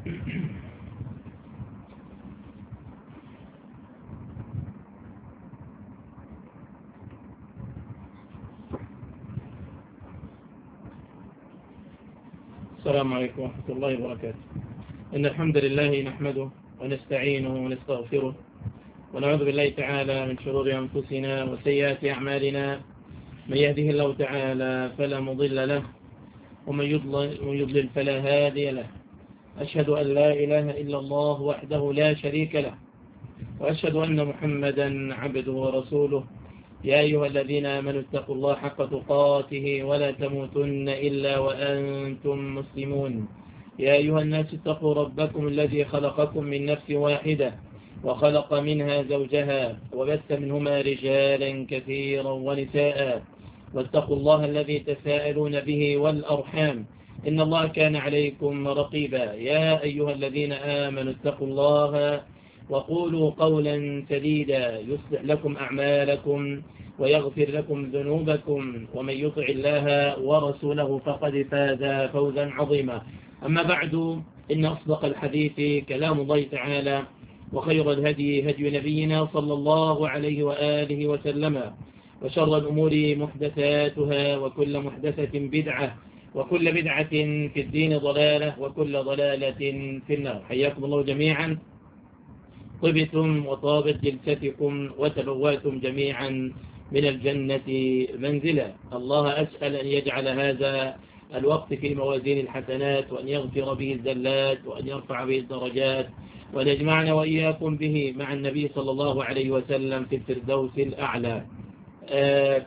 السلام عليكم ورحمة الله وبركاته إن الحمد لله نحمده ونستعينه ونستغفره ونعوذ بالله تعالى من شرور أنفسنا وسيئات أعمالنا من يهده الله تعالى فلا مضل له ومن يضلل, يضلل فلا هادي له أشهد أن لا إله إلا الله وحده لا شريك له وأشهد أن محمدا عبده ورسوله يا أيها الذين آمنوا اتقوا الله حق تقاته ولا تموتن إلا وأنتم مسلمون يا أيها الناس اتقوا ربكم الذي خلقكم من نفس واحدة وخلق منها زوجها وبث منهما رجالا كثيرا ونساء واتقوا الله الذي تساءلون به والأرحام إن الله كان عليكم رقيبا يا أيها الذين آمنوا اتقوا الله وقولوا قولا سديدا يصلح لكم أعمالكم ويغفر لكم ذنوبكم ومن يطع الله ورسوله فقد فاز فوزا عظيما أما بعد إن أصدق الحديث كلام الله تعالى وخير الهدي هدي نبينا صلى الله عليه وآله وسلم وشر الأمور محدثاتها وكل محدثة بدعة وكل بدعة في الدين ضلالة وكل ضلالة في النار حياكم الله جميعا طبتم وطابت جلستكم وتبواتم جميعا من الجنة منزلا الله أسأل أن يجعل هذا الوقت في موازين الحسنات وأن يغفر به الزلات وأن يرفع به الدرجات وأن يجمعنا وإياكم به مع النبي صلى الله عليه وسلم في الفردوس الأعلى آه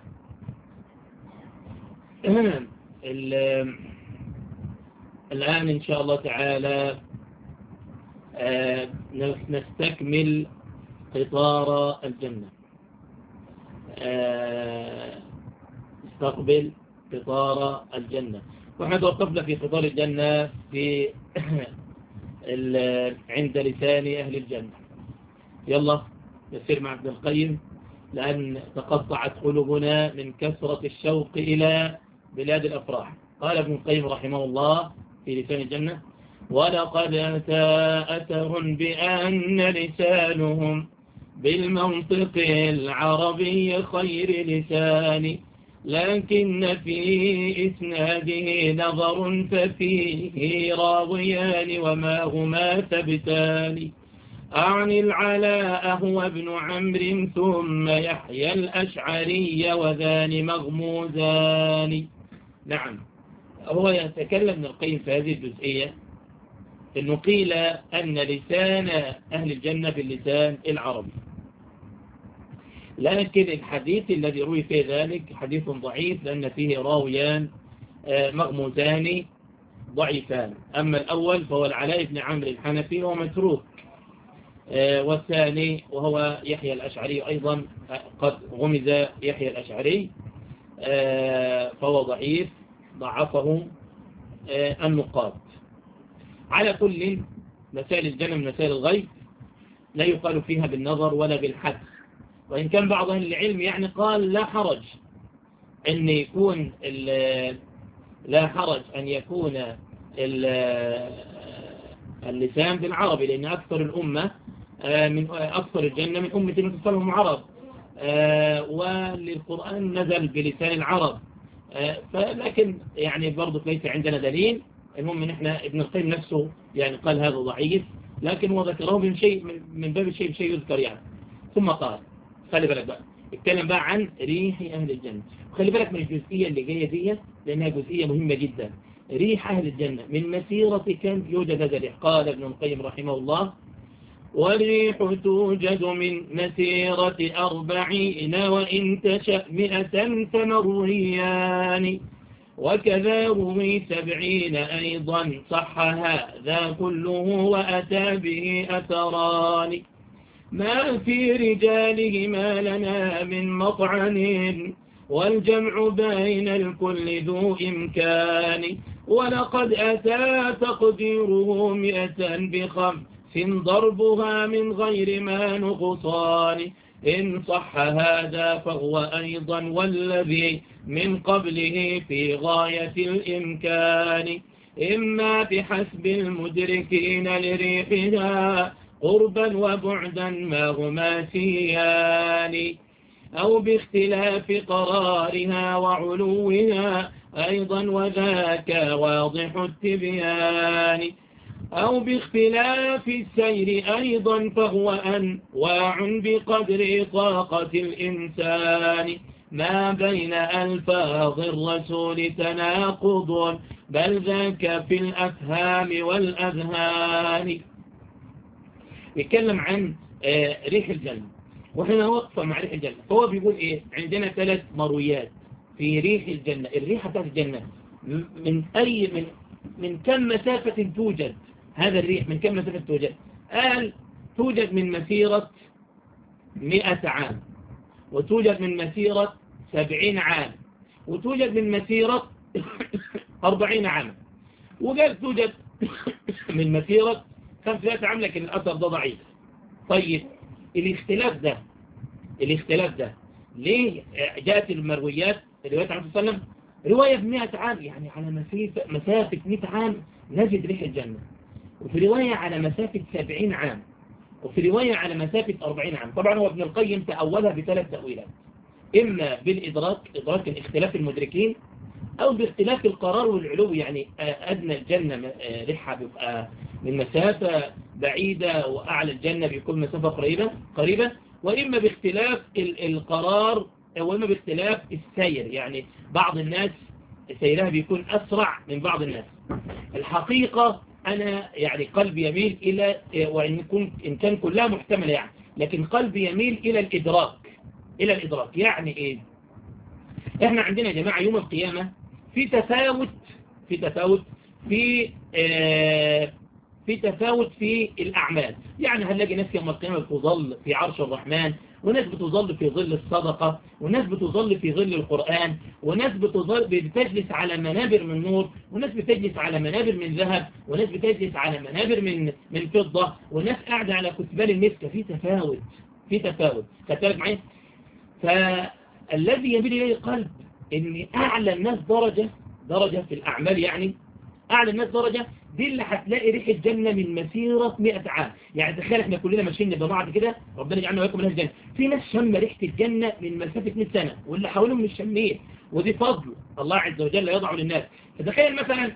الآن إن شاء الله تعالى آه نستكمل قطار الجنة آه نستقبل قطار الجنة ونحن توقفنا في قطار الجنة في عند لسان أهل الجنة يلا نسير مع ابن القيم لأن تقطعت قلوبنا من كثرة الشوق إلى بلاد الأفراح قال ابن القيم رحمه الله في لسان الجنة ولقد أتى أثر بأن لسانهم بالمنطق العربي خير لسان لكن في إسناده نظر ففيه راويان وما هما ثبتان أعني العلاء هو ابن عمرو ثم يحيى الأشعري وذان مغموزان نعم هو يتكلم ابن القيم في هذه الجزئية انه قيل ان لسان اهل الجنة باللسان العربي لكن الحديث الذي روي في ذلك حديث ضعيف لان فيه راويان مغموزان ضعيفان اما الاول فهو العلاء بن عمرو الحنفي وهو متروك والثاني وهو يحيى الاشعري ايضا قد غمز يحيى الاشعري فهو ضعيف ضعفه النقاد على كل مسائل الجنة من مسائل الغيب لا يقال فيها بالنظر ولا بالحد وإن كان بعض أهل العلم يعني قال لا حرج أن يكون لا حرج أن يكون اللسان بالعربي لأن أكثر الأمة من أكثر الجنة من أمة المتصلهم عرب وللقرآن نزل بلسان العرب فلكن يعني برضو ليس عندنا دليل المهم ان احنا ابن القيم نفسه يعني قال هذا ضعيف لكن هو ذكره من شيء من باب الشيء بشيء يذكر يعني ثم قال خلي بالك بقى اتكلم بقى عن ريح اهل الجنة وخلي بالك من الجزئية اللي جاية دي لانها جزئية مهمة جدا ريح اهل الجنة من مسيرة كم يوجد هذا الريح قال ابن القيم رحمه الله والريح توجد من مسيرة أربعين وإن تشأ مئة فمرويان وكذا روي سبعين أيضا صح هذا كله وأتى به أثران ما في رجاله ما لنا من مطعن والجمع بين الكل ذو إمكان ولقد أتى تقديره مئة بخمس ضربها من غير ما نقصان إن صح هذا فهو أيضا والذي من قبله في غاية الإمكان إما بحسب المدركين لريحها قربا وبعدا ما هما سيان أو باختلاف قرارها وعلوها أيضا وذاك واضح التبيان أو باختلاف السير أيضا فهو أنواع بقدر طاقة الإنسان ما بين ألفاظ الرسول تناقض بل ذاك في الأفهام والأذهان يتكلم عن ريح الجنة وهنا وقفة مع ريح الجنة فهو بيقول إيه عندنا ثلاث مرويات في ريح الجنة الريحة بتاعت الجنة من أي من من كم مسافة توجد هذا الريح من كم مسافة توجد قال توجد من مسيرة مئة عام وتوجد من مسيرة سبعين عام وتوجد من مسيرة أربعين عام وقال توجد من مسيرة خمسة عام لكن الأثر ده ضعيف طيب الاختلاف ده الاختلاف ده ليه جاءت المرويات رواية عن صلى الله عليه وسلم رواية بمئة عام يعني على مسافة, مسافة مئة عام نجد ريح الجنة وفي رواية على مسافة سبعين عام وفي رواية على مسافة أربعين عام طبعا هو ابن القيم تأولها بثلاث تأويلات إما بالإدراك إدراك الاختلاف المدركين أو باختلاف القرار والعلو يعني أدنى الجنة ريحها بيبقى من مسافة بعيدة وأعلى الجنة بيكون مسافة قريبة قريبة وإما باختلاف القرار وإما باختلاف السير يعني بعض الناس سيرها بيكون أسرع من بعض الناس الحقيقة أنا يعني قلبي يميل إلى وإن كنت إن كان كلها محتملة يعني لكن قلبي يميل إلى الإدراك إلى الإدراك يعني إيه إحنا عندنا يا جماعة يوم القيامة في تفاوت في تفاوت في آه في تفاوت في الأعمال يعني هنلاقي ناس يوم القيامة بتظل في عرش الرحمن وناس بتظل في ظل الصدقة وناس بتظل في ظل القرآن وناس بتظل بتجلس على منابر من نور وناس بتجلس على منابر من ذهب وناس بتجلس على منابر من من فضة وناس قاعدة على كتبان المسكة في تفاوت في تفاوت خدت معايا فالذي يميل إليه القلب ان أعلى الناس درجة درجة في الأعمال يعني أعلى الناس درجة دي اللي هتلاقي ريح الجنة من مسيرة 100 عام يعني تخيل احنا كلنا ماشيين ببعض كده ربنا يجعلنا وياكم من الجنة في ناس شم ريحة الجنة من مسافة 100 سنة واللي حواليهم مش شامين ودي فضل الله عز وجل يضعه للناس فتخيل مثلا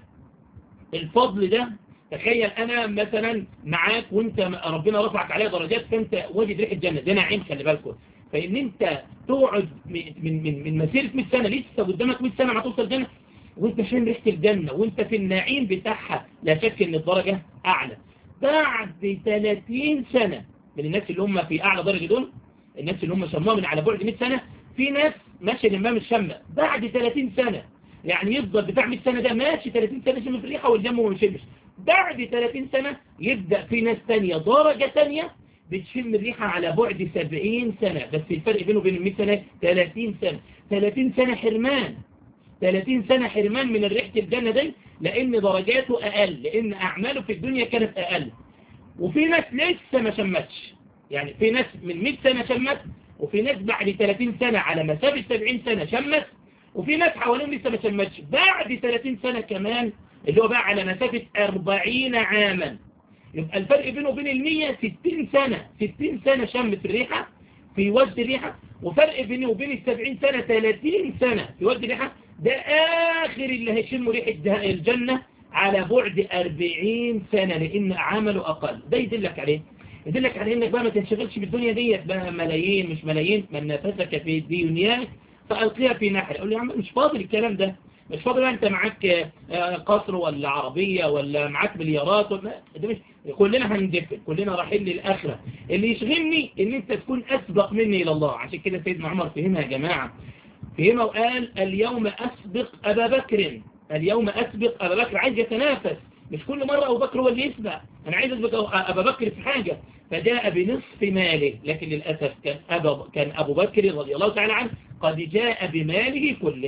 الفضل ده تخيل انا مثلا معاك وانت ربنا رفعك عليها درجات فانت واجد ريح الجنة ده نعيم خلي بالكم فان انت تقعد من من من مسيرة 100 سنة لسه قدامك 100 سنة ما توصل الجنة وانت شايف ريحة الجنة وانت في النعيم بتاعها لا شك ان الدرجة اعلى بعد 30 سنة من الناس اللي هم في اعلى درجة دول الناس اللي هم شموها من على بعد 100 سنة في ناس ماشية الامام الشمة بعد 30 سنة يعني يفضل بتاع 100 سنة ده ماشي 30 سنة شم في الريحة والجنة وما يشمش بعد 30 سنة يبدأ في ناس تانية درجة تانية بتشم الريحة على بعد 70 سنة بس الفرق بينه وبين ال 100 سنة 30 سنة 30 سنة حرمان 30 سنة حرمان من ريحة الجنة دي لأن درجاته أقل لأن أعماله في الدنيا كانت أقل وفي ناس لسه ما شمتش يعني في ناس من 100 سنة شمت وفي ناس بعد 30 سنة على مسافة 70 سنة شمت وفي ناس حواليهم لسه ما شمتش بعد 30 سنة كمان اللي هو بقى على مسافة 40 عاما يبقى الفرق بينه وبين المية 60 سنة 60 سنة شمت الريحة في وجد الريحة وفرق بينه وبين السبعين سنة 30 سنة في وجد الريحة ده آخر اللي هيشموا ريحة الجنة على بعد 40 سنة لأن عمله أقل ده يدلك عليه يدلك على إنك بقى ما تنشغلش بالدنيا ديت بقى ملايين مش ملايين من نفسك في دنياك فألقيها في نحر يقول لي يا عم مش فاضل الكلام ده مش فاضل انت معاك قصر ولا عربية ولا معاك مليارات ولا ده مش كلنا هندفن كلنا رايحين للآخرة اللي يشغلني ان انت تكون اسبق مني الى الله عشان كده سيدنا عمر فهمها يا جماعة فهمها وقال اليوم اسبق ابا بكر اليوم اسبق ابا بكر عايز يتنافس مش كل مرة ابو بكر هو اللي يسبق انا عايز اسبق ابا بكر في حاجة فجاء بنصف ماله لكن للأسف كان, أبا كان أبو بكر رضي الله تعالى عنه قد جاء بماله كله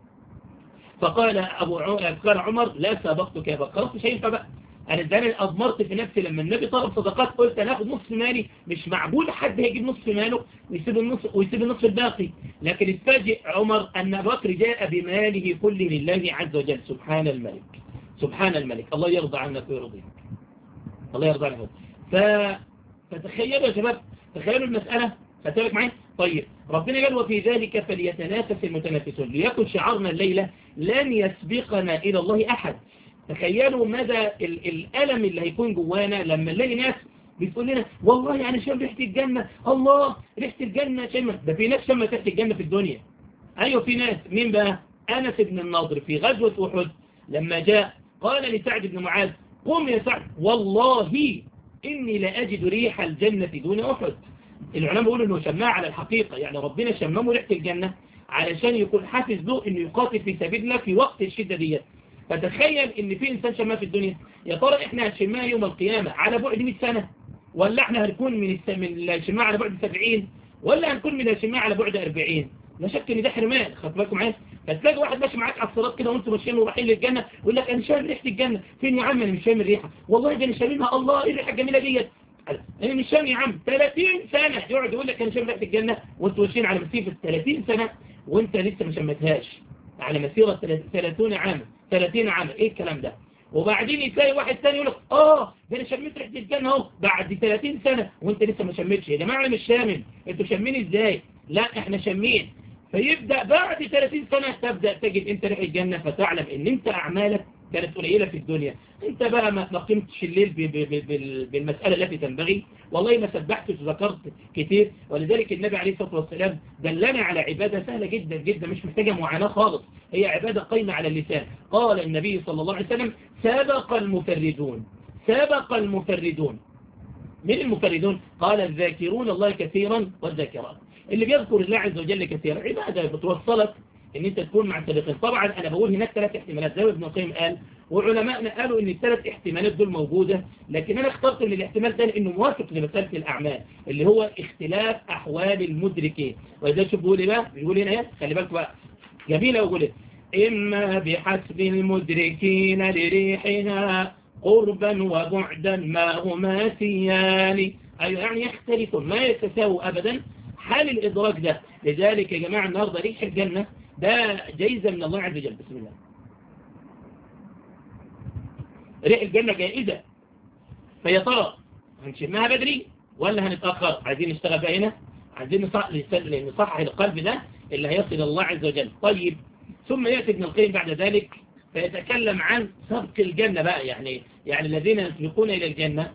فقال أبو قال عمر لا سابقتك يا بكر خلاص مش هينفع بقى أنا ازاي أضمرت في نفسي لما النبي طلب صدقات قلت أنا أخذ نصف مالي مش معقول حد هيجيب نصف ماله ويسيب النص ويسيب النصف الباقي لكن اتفاجئ عمر أن أبو بكر جاء بماله كله لله عز وجل سبحان الملك سبحان الملك الله يرضى عنك ويرضيك الله يرضى عنك ف... فتخيلوا يا شباب تخيلوا المسألة فتابك معي طيب ربنا قال وفي ذلك فليتنافس المتنافسون ليكن شعارنا الليلة لن يسبقنا إلى الله أحد تخيلوا مدى ال الألم اللي هيكون جوانا لما نلاقي ناس بتقول لنا والله أنا شم ريحة الجنة الله ريحة الجنة شم ده في ناس شم ريحة الجنة في الدنيا أيوة في ناس مين بقى أنس بن النضر في غزوة أحد لما جاء قال لسعد بن معاذ قم يا سعد والله إني لأجد ريح الجنة دون أحد العلماء بيقولوا انه شماها على الحقيقة يعني ربنا شممه ريحة الجنة علشان يكون حافز له انه يقاتل في سبيل الله في وقت الشدة ديت فتخيل ان في انسان شماها في الدنيا يا ترى احنا هنشمها يوم القيامة على بعد 100 سنة ولا احنا هنكون من الس... من اللي هنشمها على بعد 70 ولا هنكون من اللي هنشمها على بعد 40 لا شك ان ده حرمان خد بالكم معايا فتلاقي واحد ماشي معاك على الصراط كده وانتم ماشيين ورايحين للجنه يقول لك انا شامم ريحه الجنه فين يا عم انا مش شامم الريحه والله ده انا شاممها الله ايه الريحه الجميله ديت انا مش شامم يا عم 30 سنه يقعد يقول لك انا شامم ريحه الجنه وانتوا ماشيين على مسيره 30 سنه وانت لسه ما شمتهاش على مسيره 30 عام 30 عام ايه الكلام ده وبعدين تلاقي واحد ثاني يقول لك اه ده انا شميت ريحه الجنه اهو بعد 30 سنه وانت لسه ما شميتش يا جماعه انا مش شامم انتوا شامين ازاي لا احنا شامين فيبدأ بعد 30 سنة تبدأ تجد انت ريح الجنة فتعلم ان انت اعمالك كانت قليلة في الدنيا انت بقى ما قمتش الليل بالمسألة التي تنبغي والله ما سبحتش وذكرت كتير ولذلك النبي عليه الصلاة والسلام دلنا على عبادة سهلة جدا جدا مش محتاجة معاناة خالص هي عبادة قيمة على اللسان قال النبي صلى الله عليه وسلم سبق المفردون سبق المفردون من المفردون قال الذاكرون الله كثيرا والذاكرات اللي بيذكر الله عز وجل كثيرا عبادة بتوصلك ان انت تكون مع السابقين طبعا انا بقول هناك ثلاث احتمالات زي ما ابن القيم قال وعلماءنا قالوا ان الثلاث احتمالات دول موجودة لكن انا اخترت ان الاحتمال ده انه موافق لمسألة الاعمال اللي هو اختلاف احوال المدركين وإذا شوف بيقول ايه بقى بيقول هنا ايه خلي بالك بقى جميلة ويقول ايه اما بحسب المدركين لريحها قربا وبعدا ما هما سيان أي يعني يختلفون ما يتساووا أبدا حال الإدراك ده لذلك يا جماعة النهاردة ريح الجنة ده جايزة من الله عز وجل بسم الله ريح الجنة جائزة فيا ترى هنشمها بدري ولا هنتأخر عايزين نشتغل بقى هنا عايزين نصحح القلب ده اللي هيصل الله عز وجل طيب ثم يأتي ابن القيم بعد ذلك فيتكلم عن سبق الجنة بقى يعني يعني الذين يسبقون إلى الجنة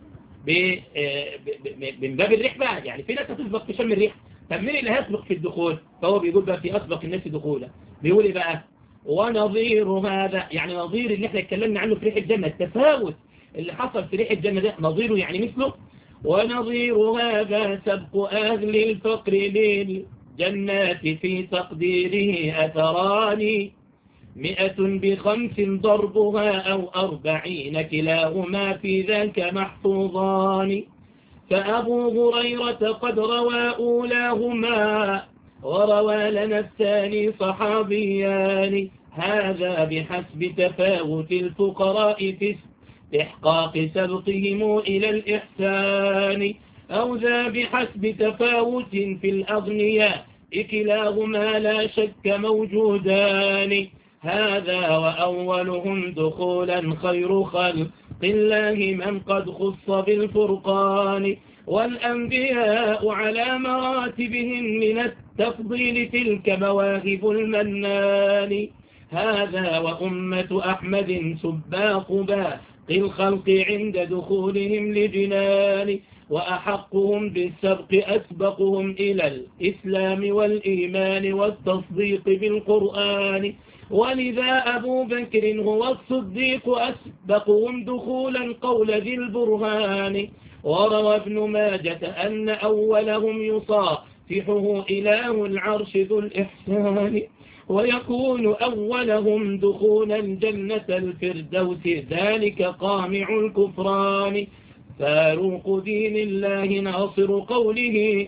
من باب الريح بقى يعني في ناس هتسبق في شم الريح طب مين اللي هيسبق في الدخول فهو بيقول بقى في أسبق الناس دخولا بيقول بقى ونظير هذا يعني نظير اللي احنا اتكلمنا عنه في ريح الجنة التفاوت اللي حصل في ريح الجنة ده نظيره يعني مثله ونظير هذا سبق أهل الفقر للجنات في تقديره أثران مئة بخمس ضربها أو أربعين كلاهما في ذاك محفوظان فأبو هريرة قد روى أولاهما وروى لنا الثاني صحابيان هذا بحسب تفاوت الفقراء في استحقاق سبقهم إلى الإحسان أو ذا بحسب تفاوت في الأغنياء كلاهما لا شك موجودان هذا وأولهم دخولا خير خلق الله من قد خص بالفرقان والأنبياء على مراتبهم من التفضيل تلك مواهب المنان هذا وأمة أحمد سباق باقي الخلق عند دخولهم لجنان وأحقهم بالسبق أسبقهم إلى الإسلام والإيمان والتصديق بالقرآن ولذا أبو بكر هو الصديق أسبقهم دخولا قول ذي البرهان وروى ابن ماجة أن أولهم يصافحه إله العرش ذو الإحسان ويكون أولهم دخولا جنة الفردوس ذلك قامع الكفران فاروق دين الله ناصر قوله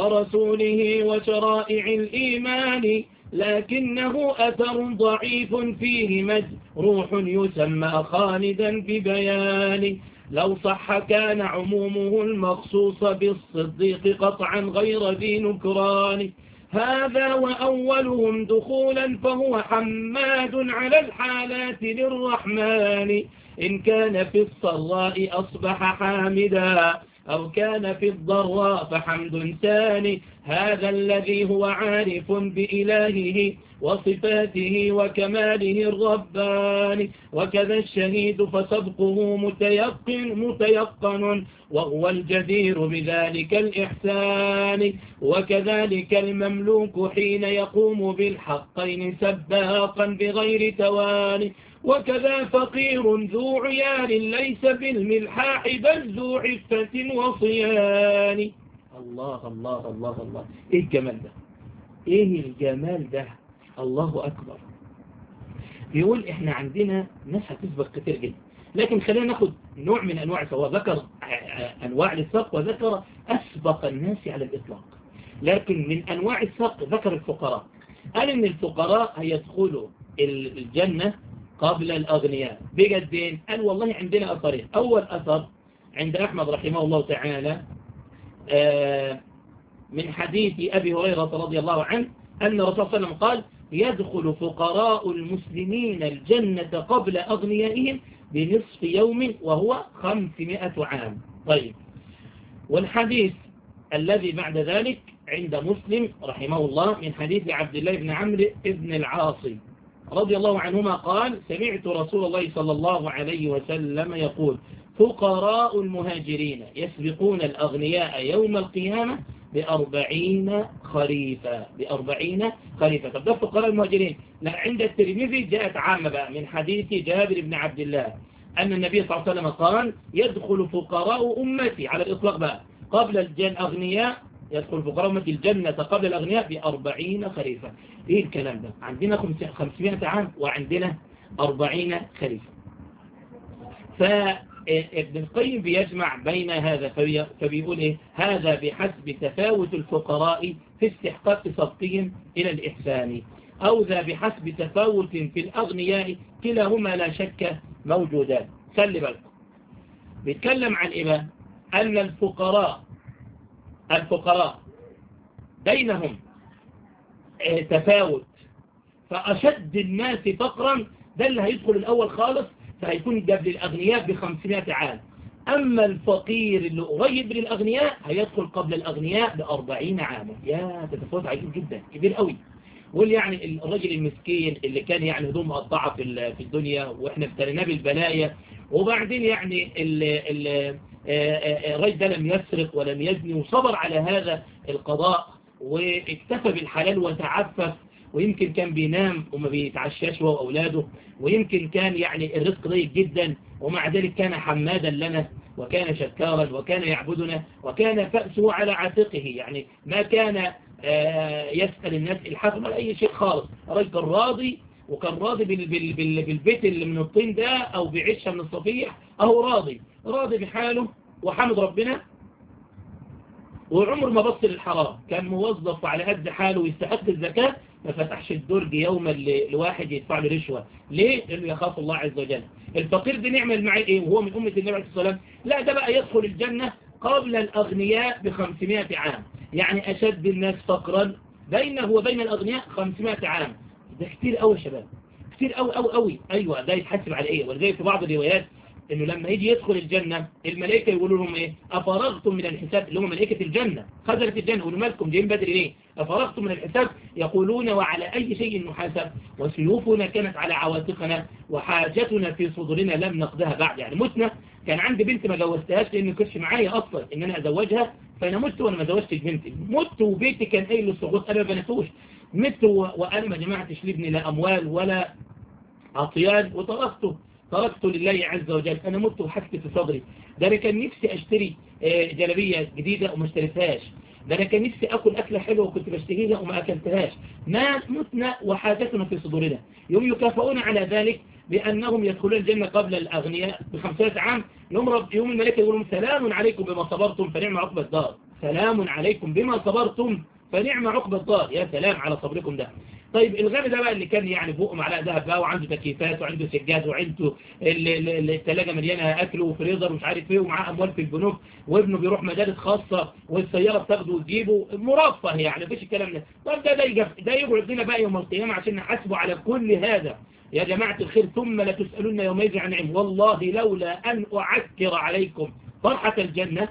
ورسوله وشرائع الإيمان لكنه أثر ضعيف فيه مجروح يسمى خالدا ببيان لو صح كان عمومه المخصوص بالصديق قطعا غير ذي نكران هذا وأولهم دخولا فهو حماد على الحالات للرحمن إن كان في الصراء أصبح حامدا أو كان في الضراء فحمد ثاني هذا الذي هو عارف بإلهه وصفاته وكماله الرباني وكذا الشهيد فصدقه متيقن متيقن وهو الجدير بذلك الإحسان وكذلك المملوك حين يقوم بالحقين سباقا بغير توان وكذا فقير ذو عيال ليس بالملحاح بل ذو عفة وصيان الله الله الله الله ايه الجمال ده ايه الجمال ده الله اكبر بيقول احنا عندنا ناس هتسبق كتير جدا لكن خلينا ناخد نوع من انواع هو ذكر انواع للسبق وذكر اسبق الناس على الاطلاق لكن من انواع السبق ذكر الفقراء قال ان الفقراء هيدخلوا الجنة قبل الأغنياء بجدين قال والله عندنا أثرين أول أثر عند أحمد رحمه الله تعالى من حديث أبي هريرة رضي الله عنه أن الرسول صلى الله عليه وسلم قال يدخل فقراء المسلمين الجنة قبل أغنيائهم بنصف يوم وهو خمسمائة عام طيب والحديث الذي بعد ذلك عند مسلم رحمه الله من حديث عبد الله بن عمرو بن العاصي رضي الله عنهما قال سمعت رسول الله صلى الله عليه وسلم يقول فقراء المهاجرين يسبقون الأغنياء يوم القيامة بأربعين خريفة بأربعين خريفة طب ده فقراء المهاجرين لا عند الترمذي جاءت عامة بقى من حديث جابر بن عبد الله أن النبي صلى الله عليه وسلم قال يدخل فقراء أمتي على الإطلاق بقى قبل الجن أغنياء يدخل فقراء أمتي الجنة قبل الأغنياء بأربعين خريفة إيه الكلام ده عندنا خمسمائة عام وعندنا أربعين خريفة فابن القيم بيجمع بين هذا فبيقول إيه هذا بحسب تفاوت الفقراء في استحقاق سبقهم إلى الإحسان أو ذا بحسب تفاوت في الأغنياء كلاهما لا شك موجودان خلي بالكم بيتكلم عن إيه بقى؟ أن الفقراء الفقراء بينهم تفاوت فأشد الناس فقرا ده اللي هيدخل الأول خالص فهيكون قبل الأغنياء بخمسمائة عام أما الفقير اللي قريب من الأغنياء هيدخل قبل الأغنياء بأربعين عاما يا تتفاوت عجيب جدا كبير قوي واللي يعني الرجل المسكين اللي كان يعني هدوم مقطعة في الدنيا واحنا ابتليناه بالبلايا وبعدين يعني الرجل ده لم يسرق ولم يزني وصبر على هذا القضاء واكتفى بالحلال وتعفف ويمكن كان بينام وما بيتعشاش هو وأولاده ويمكن كان يعني الرزق ضيق جدا ومع ذلك كان حمادا لنا وكان شكارا وكان يعبدنا وكان فأسه على عاتقه يعني ما كان يسأل الناس الحاكم ولا أي شيء خالص الرجل كان راضي وكان راضي بال بال بال بالبيت اللي من الطين ده أو بعيشها من الصفيح أهو راضي راضي بحاله وحمد ربنا وعمر ما بص للحرام كان موظف على قد حاله ويستحق الزكاة ما فتحش الدرج يوما لواحد يدفع له رشوة ليه؟ لأنه يخاف الله عز وجل الفقير ده نعمل معاه ايه وهو من أمة النبي عليه الصلاة والسلام لا ده بقى يدخل الجنة قبل الأغنياء بخمسمائة عام يعني أشد الناس فقرا بينه وبين الأغنياء خمسمائة عام ده كتير قوي يا شباب كتير قوي قوي قوي أيوة ده يتحسب على ايه ولذلك في بعض الروايات انه لما يجي يدخل الجنة الملائكة يقولوا لهم ايه افرغتم من الحساب اللي هم ملائكة الجنة خزنة الجنة يقولوا مالكم جايين بدري ليه افرغتم من الحساب يقولون وعلى اي شيء نحاسب وسيوفنا كانت على عواتقنا وحاجتنا في صدورنا لم نقضها بعد يعني متنا كان عندي بنت ما جوزتهاش لان ما كانش معايا اصلا ان انا ازوجها فانا مت وانا ما زوجتش بنتي مت وبيتي كان قايل للسقوط انا ما بنتوش مت وانا ما جمعتش لابني لا اموال ولا عطيان وتركته تركت لله عز وجل أنا مت وحكت في صدري ده أنا كان نفسي أشتري جلبية جديدة وما اشتريتهاش ده أنا كان نفسي أكل أكلة حلوة وكنت بشتهيها وما أكلتهاش ما متنا وحاجتنا في صدورنا يوم يكافئون على ذلك بأنهم يدخلون الجنة قبل الأغنياء بخمسة عام يوم, رب يوم الملائكة يقولون سلام عليكم بما صبرتم فنعم عقبة الدار سلام عليكم بما صبرتم فنعم عقبة الدار يا سلام على صبركم ده طيب الغني ده بقى اللي كان يعني فوق معلقه ذهب بقى وعنده تكييفات وعنده سجاد وعنده الثلاجه مليانه اكل وفريزر ومش عارف ايه ومعاه اموال في البنوك وابنه بيروح مدارس خاصه والسياره بتاخده وتجيبه مرفه يعني مفيش الكلام ده طب ده ده ده يقعد لنا بقى يوم القيامه عشان نحاسبه على كل هذا يا جماعه الخير ثم لتسالون يومئذ عن نعيم والله لولا ان اعكر عليكم فرحه الجنه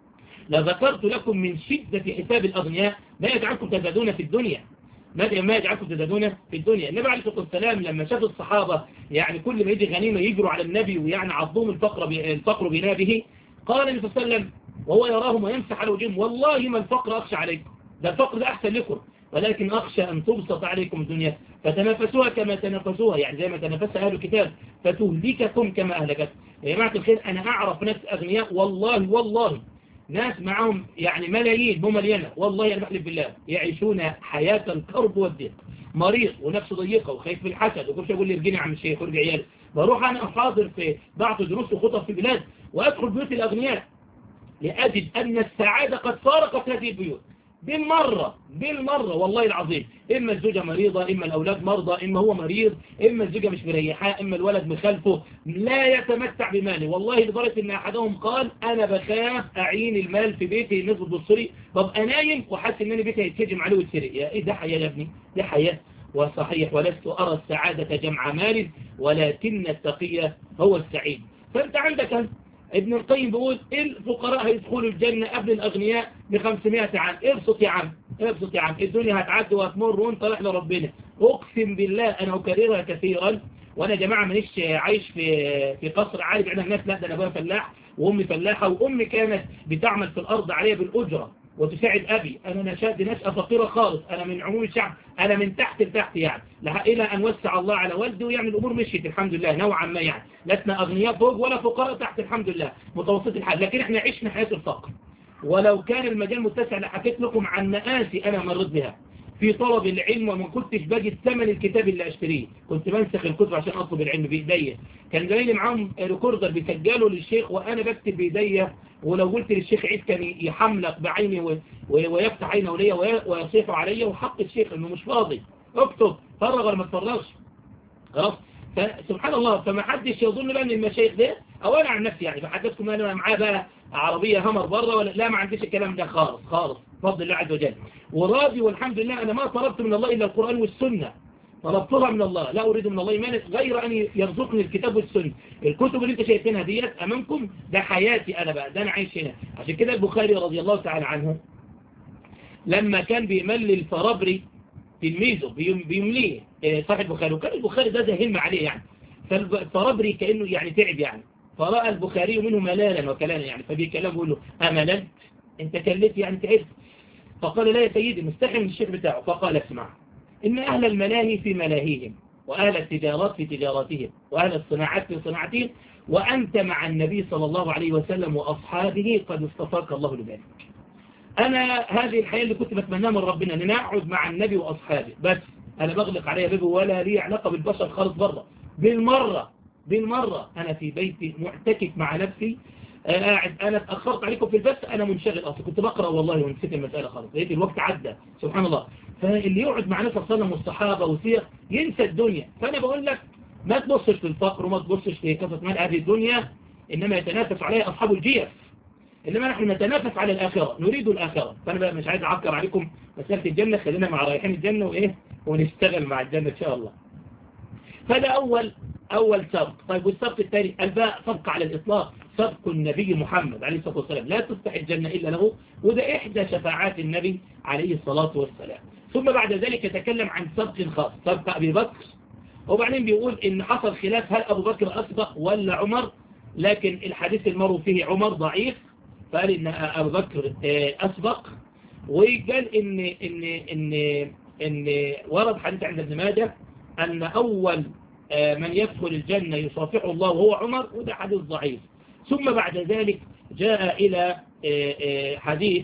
لذكرت لكم من شدة حساب الأغنياء ما يجعلكم تزدادون في الدنيا ما يجعلكم تزدادون في الدنيا النبي عليه الصلاة والسلام لما شاف الصحابة يعني كل ما يجي غنيمة يجروا على النبي ويعني عضهم الفقر الفقر بنابه قال النبي صلى الله عليه وسلم وهو يراهم ويمسح على وجههم والله ما الفقر أخشى عليكم ده الفقر ده أحسن لكم ولكن أخشى أن تبسط عليكم الدنيا فتنافسوها كما تنافسوها يعني زي ما تنافسها أهل الكتاب فتهلككم كما أهلكت يا جماعة الخير أنا أعرف ناس أغنياء والله والله ناس معهم يعني ملايين مو مليانة والله أنا بحلف بالله يعيشون حياة الكرب والضيق مريض ونفسه ضيقة وخايف من الحسد وكل شيء يقول لي ارجعني يا عم الشيخ ارجع عيالي بروح أنا أحاضر في بعض دروس وخطب في بلاد وأدخل بيوت الأغنياء لأجد أن السعادة قد فارقت هذه البيوت بالمرة بالمرة والله العظيم إما الزوجة مريضة إما الأولاد مرضى إما هو مريض إما الزوجة مش مريحاه إما الولد مخالفه لا يتمتع بماله والله لدرجة أن أحدهم قال أنا بخاف أعين المال في بيتي الناس بتبصري ببقى نايم وحاسس إن أنا بيتي هيتهجم عليه ويتسرق يا إيه ده حياة يا ابني ده حياة وصحيح ولست أرى السعادة جمع مال ولكن التقية هو السعيد فأنت عندك ابن القيم بيقول الفقراء هيدخلوا الجنة قبل الأغنياء ب 500 عام ابسط يا عم ابسط يا عم الدنيا هتعدي وهتمر وانت رايح لربنا اقسم بالله انا اكررها كثيرا وانا يا جماعه مانيش عايش في في قصر عالي بعيد الناس لا ده انا ابويا فلاح وامي فلاحه وامي كانت بتعمل في الارض عليها بالاجره وتساعد أبي أنا نشأت نشأة فقيرة خالص أنا من عموم الشعب أنا من تحت لتحت يعني إلى أن وسع الله على والدي ويعني الأمور مشيت الحمد لله نوعا ما يعني لسنا أغنياء فوق ولا فقراء تحت الحمد لله متوسط الحال لكن إحنا عشنا حياة الفقر ولو كان المجال متسع لحكيت لكم عن مآسي أنا مريت بها في طلب العلم وما كنتش باجي ثمن الكتاب اللي اشتريه كنت بنسخ الكتب عشان اطلب العلم بايديا كان جاي معاهم ريكوردر بيسجله للشيخ وانا بكتب بايديا ولو قلت للشيخ عيد كان يحملق بعيني ويفتح عينه ليا ويصيح عليا وحق الشيخ انه مش فاضي اكتب فرغ ولا ما تفرغش خلاص فسبحان الله فما حدش يظن بقى ان المشايخ ده او انا عن نفسي يعني بحدثكم انا معاه بقى عربية همر بره ولا لا ما عنديش الكلام ده خالص خالص بفضل الله عز وجل وراضي والحمد لله انا ما طلبت من الله الا القرآن والسنة طلبتها من الله لا أريد من الله إيمانك غير أن يرزقني الكتاب والسنة الكتب اللي انت شايفينها ديت أمامكم ده حياتي أنا بقى ده أنا عايش هنا عشان كده البخاري رضي الله تعالى عنه لما كان بيملي الفرابري تلميذه بيمليه صاحب البخاري وكان البخاري ده زهلم عليه يعني فالفرابري كأنه يعني تعب يعني فرأى البخاري منه ملالا وكلانا يعني فبيكلم بيقول له أمللت انت كلت يعني تعبت فقال لا يا سيدي مستحي من الشيخ بتاعه فقال اسمع إن أهل الملاهي في ملاهيهم وأهل التجارات في تجاراتهم وأهل الصناعات في صناعتهم وأنت مع النبي صلى الله عليه وسلم وأصحابه قد اصطفاك الله لذلك أنا هذه الحياة اللي كنت بتمناها من ربنا أن أقعد مع النبي وأصحابه بس أنا بغلق عليها بيبي ولا لي علاقة بالبشر خالص بره بالمرة بالمرة أنا في بيتي معتكف مع نفسي قاعد أنا اتأخرت عليكم في البث أنا منشغل أصلا كنت بقرأ والله ونسيت المسألة خالص لقيت الوقت عدى سبحان الله فاللي يقعد مع نفسه صلى والصحابة وسير ينسى الدنيا فأنا بقول لك ما تبصش في الفقر وما تبصش في كثرة مال هذه الدنيا إنما يتنافس عليها أصحاب الجيف إنما نحن نتنافس على الآخرة نريد الآخرة فأنا بقى مش عايز أعكر عليكم مسألة الجنة خلينا مع رايحين الجنة وإيه ونشتغل مع الجنة إن شاء الله فده أول أول سبق طيب والسبق الثاني الباء سبق على الإطلاق سبق النبي محمد عليه الصلاة والسلام لا تفتح الجنة إلا له وده إحدى شفاعات النبي عليه الصلاة والسلام ثم بعد ذلك يتكلم عن سبق خاص سبق أبي بكر وبعدين بيقول إن حصل خلاف هل أبو بكر أسبق ولا عمر لكن الحديث المرو فيه عمر ضعيف فقال إن أبو بكر أسبق وقال إن, إن, إن, إن ورد حديث عند ابن ماجه أن أول من يدخل الجنة يصافحه الله وهو عمر وده حديث ضعيف ثم بعد ذلك جاء إلى حديث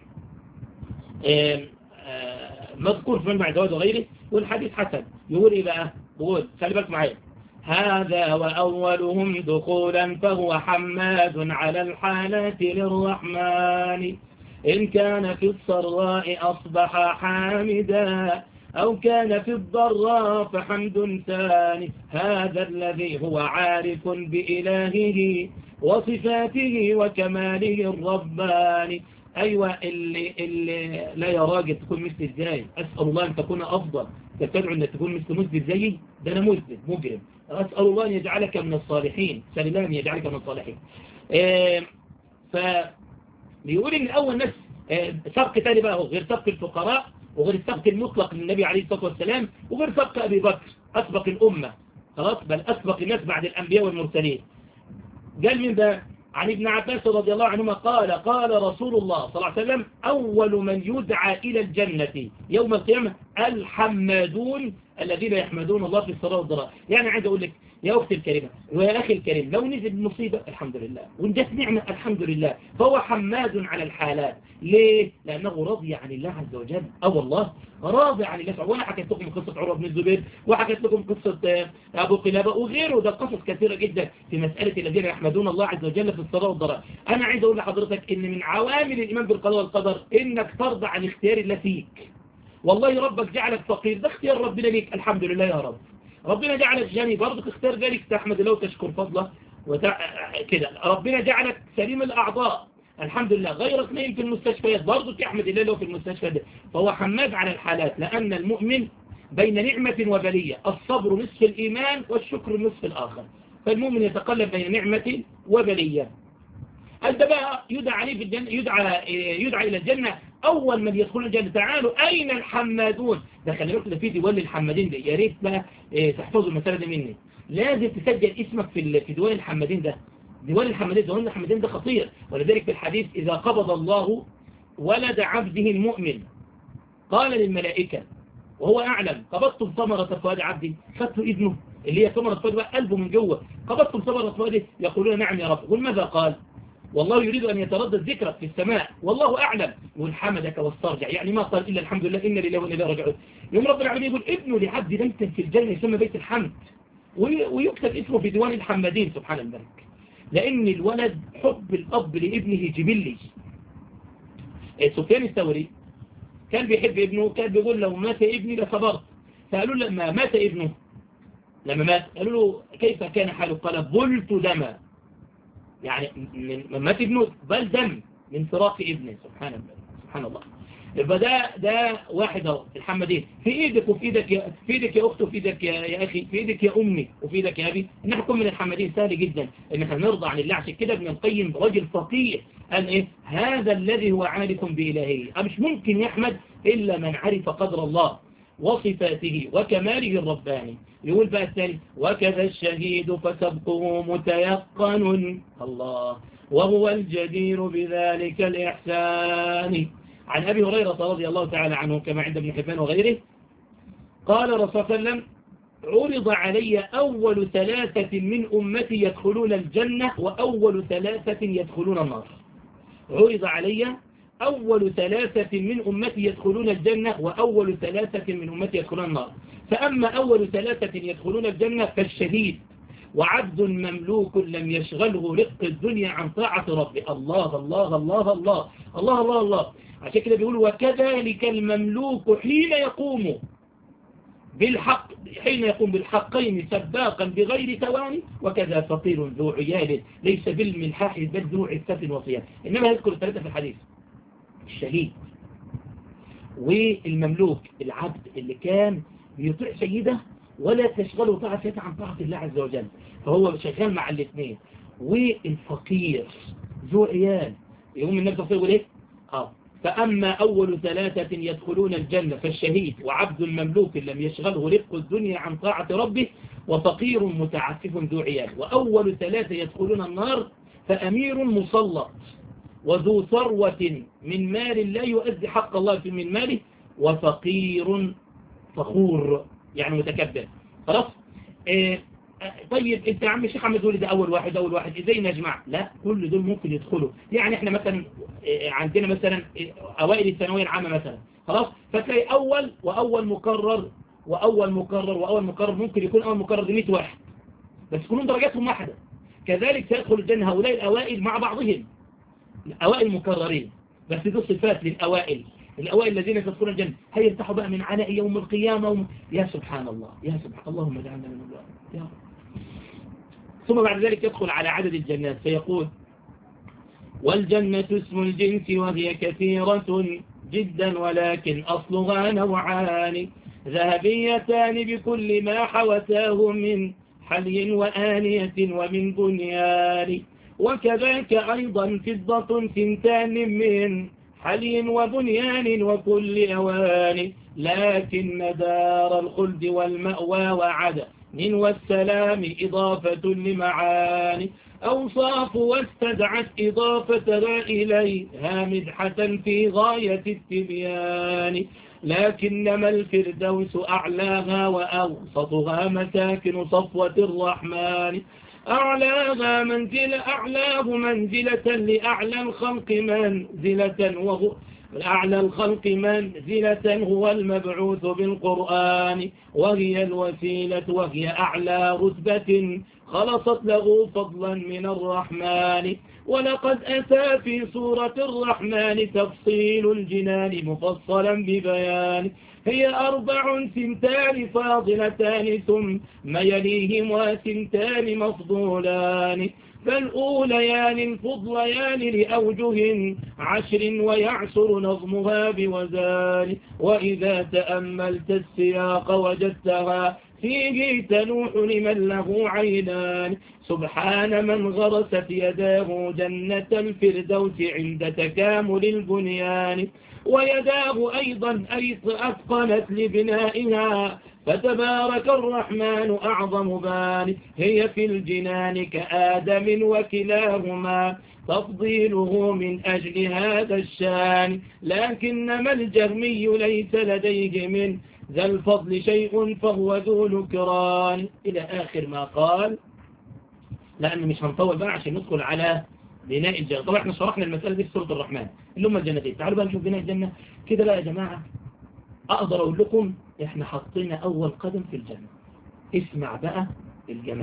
مذكور في منبع الزواج وغيره والحديث حسن يقول إيه بقى يقول خلي بالك معايا هذا وأولهم دخولا فهو حماد على الحالات للرحمن إن كان في السراء أصبح حامدا أو كان في الضراء فحمد ثاني هذا الذي هو عارف بإلهه وصفاته وكماله الرباني أيوة اللي, اللي لا يا راجل تكون مثل ازاي أسأل الله أن تكون أفضل تدعو أن تكون مثل مذنب زيي ده أنا مذنب مجرم أسأل الله أن يجعلك من الصالحين سأل الله أن يجعلك من الصالحين إيه فبيقول إن أول ناس إيه سبق تاني بقى غير سبق الفقراء وغير السبق المطلق للنبي عليه الصلاة والسلام وغير سبق أبي بكر أسبق الأمة خلاص بل أسبق الناس بعد الأنبياء والمرسلين قال من ده عن ابن عباس رضي الله عنهما قال قال رسول الله صلى الله عليه وسلم أول من يدعى إلى الجنة يوم القيامة الحمادون الذين يحمدون الله في الصلاة والضراء يعني عايز أقول لك يا أختي الكريمة ويا أخي الكريم لو نزل مصيبة الحمد لله وندت نعمة الحمد لله فهو حماد على الحالات ليه؟ لأنه راضي عن الله عز وجل أو والله راضي عن الله وأنا حكيت لكم قصة عروة بن الزبير وحكيت لكم قصة أبو قلابة وغيره ده قصص كثيرة جدا في مسألة الذين يحمدون الله عز وجل في الصلاة والضراء أنا عايز أقول لحضرتك إن من عوامل الإيمان بالقضاء والقدر إنك ترضى عن اختيار الله فيك والله ربك جعلك فقير ده اختيار ربنا ليك الحمد لله يا رب ربنا جعلك غني برضك اختار ذلك تحمد الله وتشكر فضله وتع... كده ربنا جعلك سليم الأعضاء الحمد لله غيرك نايم في المستشفيات برضه تحمد الله لو في المستشفى ده فهو حماد على الحالات لأن المؤمن بين نعمة وبلية الصبر نصف الإيمان والشكر نصف الآخر فالمؤمن يتقلب بين نعمة وبلية أنت بقى يدعى عليه في الجنة يدعى, يدعى إلى الجنة أول من يدخل الجنة تعالوا أين الحمادون ده خلي بالك ده في ديوان للحمادين ده يا ريت بقى تحفظوا المسألة دي مني لازم تسجل اسمك في في ديوان الحمادين ده ديوان الحمادين ديوان الحمادين ده خطير ولذلك في الحديث إذا قبض الله ولد عبده المؤمن قال للملائكة وهو أعلم قبضتم ثمرة فؤاد عبدي خدتوا إذنه اللي هي ثمرة فؤاد قلبه من جوه قبضتم ثمرة فؤاده يقولون نعم يا رب ماذا قال والله يريد أن يتردد ذكرك في السماء والله أعلم يقول حمدك واسترجع يعني ما قال إلا الحمد لله إن لله وإن إليه راجعون يوم رب العالمين يقول ابنه لعبد بيتا في الجنة يسمى بيت الحمد ويكتب اسمه في ديوان الحمادين سبحان الملك لأن الولد حب الأب لابنه جبلي سفيان الثوري كان بيحب ابنه كان بيقول لو مات ابني لصبرت فقالوا لما مات ابنه لما مات قالوا له كيف كان حاله قال بلت دما يعني من مات ابنه بل دم من فراق ابنه سبحان الله سبحان الله يبقى ده ده واحد اهو الحمدين في ايدك وفي ايدك يا في ايدك يا اخت وفي ايدك يا, يا اخي في ايدك يا امي وفي ايدك يا ابي ان احنا نكون من الحمدين سهل جدا ان احنا نرضى عن الله عشان كده ابن القيم رجل فقيه قال ايه هذا الذي هو عارف بالهيه مش ممكن يحمد الا من عرف قدر الله وصفاته وكماله الرباني يقول بقى الثاني وكذا الشهيد فسبقه متيقن الله وهو الجدير بذلك الإحسان عن أبي هريرة رضي الله تعالى عنه كما عند ابن حبان وغيره قال رسول الله صلى الله عليه وسلم عرض علي أول ثلاثة من أمتي يدخلون الجنة وأول ثلاثة يدخلون النار عرض علي أول ثلاثة من أمتي يدخلون الجنة وأول ثلاثة من أمتي يدخلون النار فأما أول ثلاثة يدخلون الجنة فالشهيد وعبد مملوك لم يشغله رق الدنيا عن طاعة ربه الله الله الله الله الله الله الله عشان كده بيقول وكذلك المملوك حين يقوم بالحق حين يقوم بالحقين سباقا بغير تواني وكذا فقير ذو عيال ليس بالملحاح بل ذو عفة وصيام إنما يذكر الثلاثة في الحديث الشهيد والمملوك العبد اللي كان بيطيع سيده ولا تشغله طاعة سيده عن طاعة الله عز وجل فهو شغال مع الاثنين والفقير ذو عيال يقوم النبي صلى الله عليه وسلم ايه اه فأما أول ثلاثة يدخلون الجنة فالشهيد وعبد مملوك لم يشغله رفق الدنيا عن طاعة ربه وفقير متعفف ذو عيال وأول ثلاثة يدخلون النار فأمير مسلط وذو ثروة من مال لا يؤدي حق الله في من ماله وفقير فخور يعني متكبر خلاص إيه طيب انت يا عم الشيخ عم تقول ده اول واحد اول واحد ازاي نجمع لا كل دول ممكن يدخلوا يعني احنا مثلا عندنا مثلا اوائل الثانويه العامه مثلا خلاص فتلاقي اول واول مقرر واول مقرر واول مقرر ممكن يكون اول مقرر ب 100 واحد بس كلهم درجاتهم واحده كذلك سيدخل الجنه هؤلاء الاوائل مع بعضهم الاوائل مكررين بس دول صفات للاوائل الأوائل الذين يدخلون الجنة هيرتاحوا بقى من عناء يوم القيامة وم... يا سبحان الله يا سبحان اللهم اجعلنا من الله يا رب ثم بعد ذلك يدخل على عدد الجنات فيقول والجنة اسم الجنس وهي كثيرة جدا ولكن أصلها نوعان ذهبيتان بكل ما حوتاه من حلي وآنية ومن بنيان وكذاك أيضا فضة ثنتان من حلي وبنيان وكل أوان لكن دار الخلد والمأوى وعد من والسلام إضافة لمعاني أوصاف واستدعت إضافتها إليها مدحة في غاية التبيان لكنما الفردوس أعلاها وأوسطها مساكن صفوة الرحمن أعلاها منزلة أعلاه منزلة لأعلى الخلق منزلة وهو أعلى الخلق منزلة هو المبعوث بالقرآن وهي الوسيلة وهي أعلى رتبة خلصت له فضلا من الرحمن ولقد أتى في سورة الرحمن تفصيل الجنان مفصلا ببيان هي أربع سمتان فاضلتان ثم يليهما سمتان مفضولان فالأوليان الفضليان لأوجه عشر ويعسر نظمها بوزان وإذا تأملت السياق وجدتها فيه تنوح لمن له عينان سبحان من غرست يداه جنة الفردوس عند تكامل البنيان ويداه أيضا أثقلت لبنائها فتبارك الرحمن أعظم بان هي في الجنان كآدم وكلاهما تفضيله من أجل هذا الشان لكنما الجهمي ليس لديه من ذا الفضل شيء فهو ذو نكران إلى آخر ما قال لأن مش هنطول بقى عشان ندخل على بناء الجنة طبعا احنا شرحنا المسألة دي في سورة الرحمن اللي هم الجنتين تعالوا بقى نشوف بناء الجنة كده بقى يا جماعة أقدر أقول لكم احنا حطينا أول قدم في الجنة اسمع بقى الجمال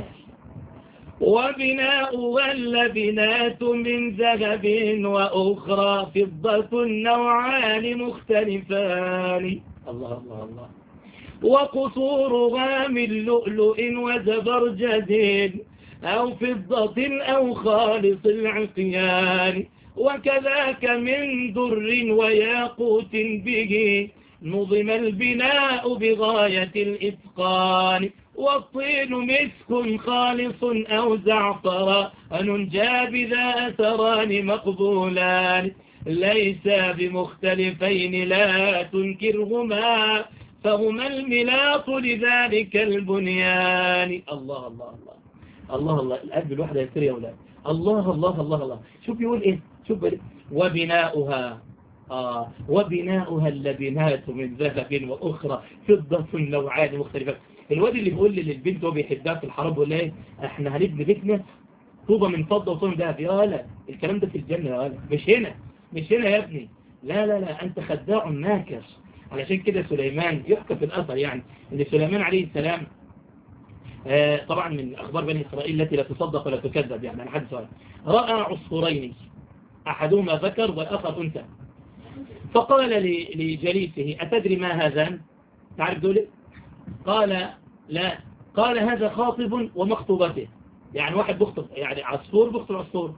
وبناؤها اللبنات من ذهب وأخرى فضة نوعان مختلفان الله الله الله وقصورها من لؤلؤ وزبرجد أو فضة أو خالص العقيان وكذاك من در وياقوت به نظم البناء بغاية الإتقان والطين مسك خالص أو زعفر أنجى بذا أثران مقبولان ليس بمختلفين لا تنكرهما فهما الملاط لذلك البنيان الله الله الله الله الله القلب الواحد يسير يا أولاد الله الله الله الله شوف يقول إيه شوف وبناؤها آه وبناؤها اللبنات من ذهب وأخرى فضة نوعان مختلفة الواد اللي بيقول للبنت هو بيحبها في الحرب بيقول ايه احنا هنبني بيتنا طوبة من فضة وطوبة من ذهب يا ولا الكلام ده في الجنة يا ولا مش هنا مش هنا يا ابني لا لا لا انت خداع ناكر علشان كده سليمان يحكى في الأثر يعني ان سليمان عليه السلام آه طبعا من أخبار بني إسرائيل التي لا تصدق ولا تكذب يعني عن حد سؤال رأى عصفورين أحدهما ذكر والآخر أنثى فقال لجليسه أتدري ما هذان تعرف دول قال لا قال هذا خاطب ومخطوبته يعني واحد بخطب يعني عصفور بخطب عصفور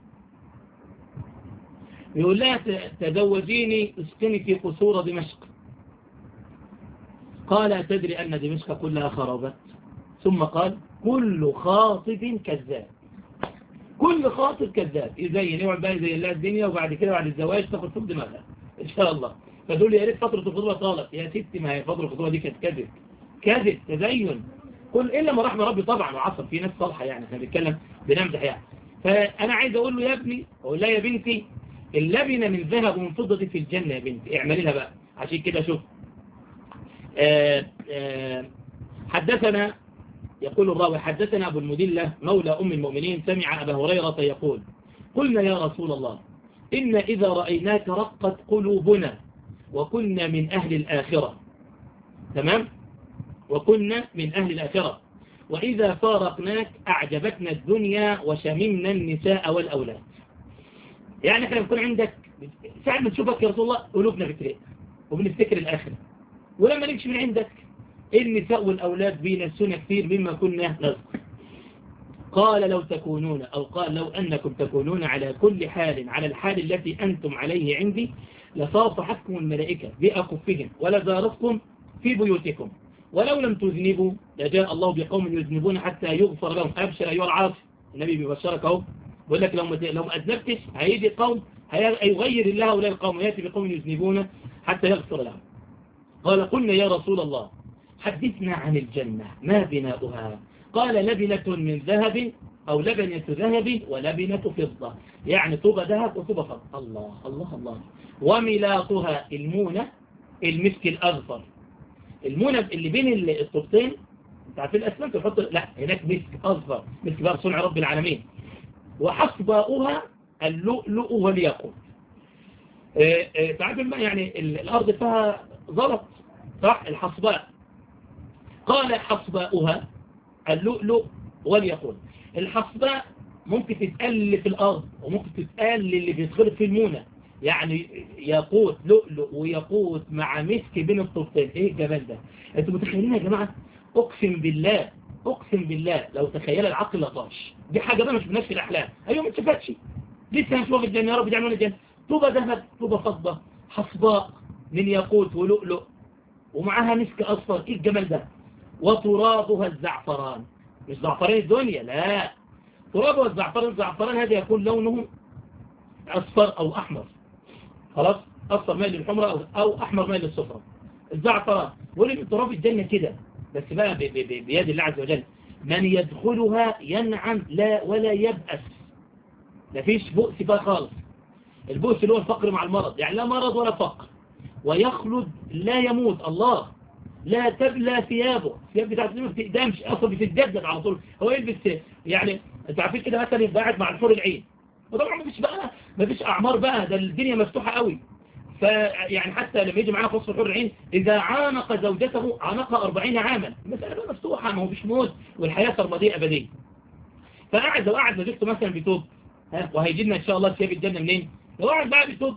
يقول لها تزوجيني اسكني في قصور دمشق قال تدري أن دمشق كلها خربت ثم قال كل خاطب كذاب كل خاطب كذاب يزين يقعد بقى زي الله الدنيا وبعد كده بعد الزواج تاخد فوق دماغها ان شاء الله فدول يا ريت فترة الخطوبة طالت يا ستي ما هي فترة الخطوبة دي كانت كذب كذب تزين كل إلا ما رحمة ربي طبعا وعصر في ناس صالحة يعني احنا بنتكلم بنمزح يعني فأنا عايز أقول له يا ابني أقول لها يا بنتي اللبنة من ذهب ومن فضة في الجنة يا بنتي اعملي لها بقى عشان كده شوف آآ آآ حدثنا يقول الراوي حدثنا أبو المدلة مولى أم المؤمنين سمع أبا هريرة يقول قلنا يا رسول الله إن إذا رأيناك رقت قلوبنا وكنا من أهل الآخرة تمام وكنا من أهل الآخرة وإذا فارقناك أعجبتنا الدنيا وشممنا النساء والأولاد يعني احنا بنكون عندك ساعة ما تشوفك يا رسول الله قلوبنا بتريق وبنفتكر الآخرة ولما نمشي من عندك النساء والأولاد بينسونا كثير مما كنا نذكر قال لو تكونون أو قال لو أنكم تكونون على كل حال على الحال التي أنتم عليه عندي لصافحتكم الملائكة بأكفهم ولزارتكم في بيوتكم ولو لم تذنبوا لجاء الله بقوم يذنبون حتى يغفر لهم أبشر أيها العاصي النبي بيبشرك اهو بيقول لك لو لو ما أذنبتش هيجي قوم هيغير الله هؤلاء القوم يأتي بقوم يذنبون حتى يغفر لهم قال قلنا يا رسول الله حدثنا عن الجنة ما بناؤها قال لبنة من ذهب أو لبنة ذهب ولبنة فضة يعني طوبة ذهب وطوبة فضة الله الله الله وملاطها المونة المسك الأغفر المونة اللي بين الطوبتين انت عارفين الأسمنت تحط لا هناك مسك أغفر مسك بقى صنع رب العالمين وحصباؤها اللؤلؤ والياقوت تعرف يعني الأرض فيها زلط صح الحصباء قال حصباؤها اللؤلؤ والياقوت الحصباء ممكن تتقل في الأرض وممكن تتقل اللي بيتخلط في المونة يعني ياقوت لؤلؤ وياقوت مع مسك بين الطرفين ايه الجمال ده انتوا متخيلين يا جماعة اقسم بالله اقسم بالله لو تخيل العقل لطاش دي حاجة بقى مش بنفس الاحلام ايوه ما تشفتش لسه مش واخد الجنة يا رب يجعلنا الجنة طوبة ذهب طوبة فضة حصباء من ياقوت ولؤلؤ ومعاها مسك اصفر ايه الجمال ده وترابها الزعفران مش زعفران الدنيا لا ترابها الزعفران الزعفران هذا يكون لونه اصفر او احمر خلاص اصفر مايل للحمرة او احمر مايل للصفرة الزعفران ولي تراب الجنة كده بس بقى ب ب ب بيد الله عز وجل من يدخلها ينعم لا ولا يبأس مفيش بؤس بقى خالص البؤس اللي هو الفقر مع المرض يعني لا مرض ولا فقر ويخلد لا يموت الله لا تبلى ثيابه ثياب بتاعت ما بتقدمش اصلا بتتجدد على طول هو يلبس يعني انت عارفين كده مثلا يبقى قاعد مع الحور العين وطبعا ما فيش بقى ما فيش اعمار بقى ده الدنيا مفتوحه قوي فيعني حتى لما يجي معانا فصل الحور العين اذا عانق زوجته عانقها 40 عاما المساله بقى مفتوحه ما هو فيش موت والحياه سرمديه ابديه فقعد لو قعد زوجته مثلا بتوب ها وهيجي لنا ان شاء الله ثياب الجنه منين لو قعد بقى بتوب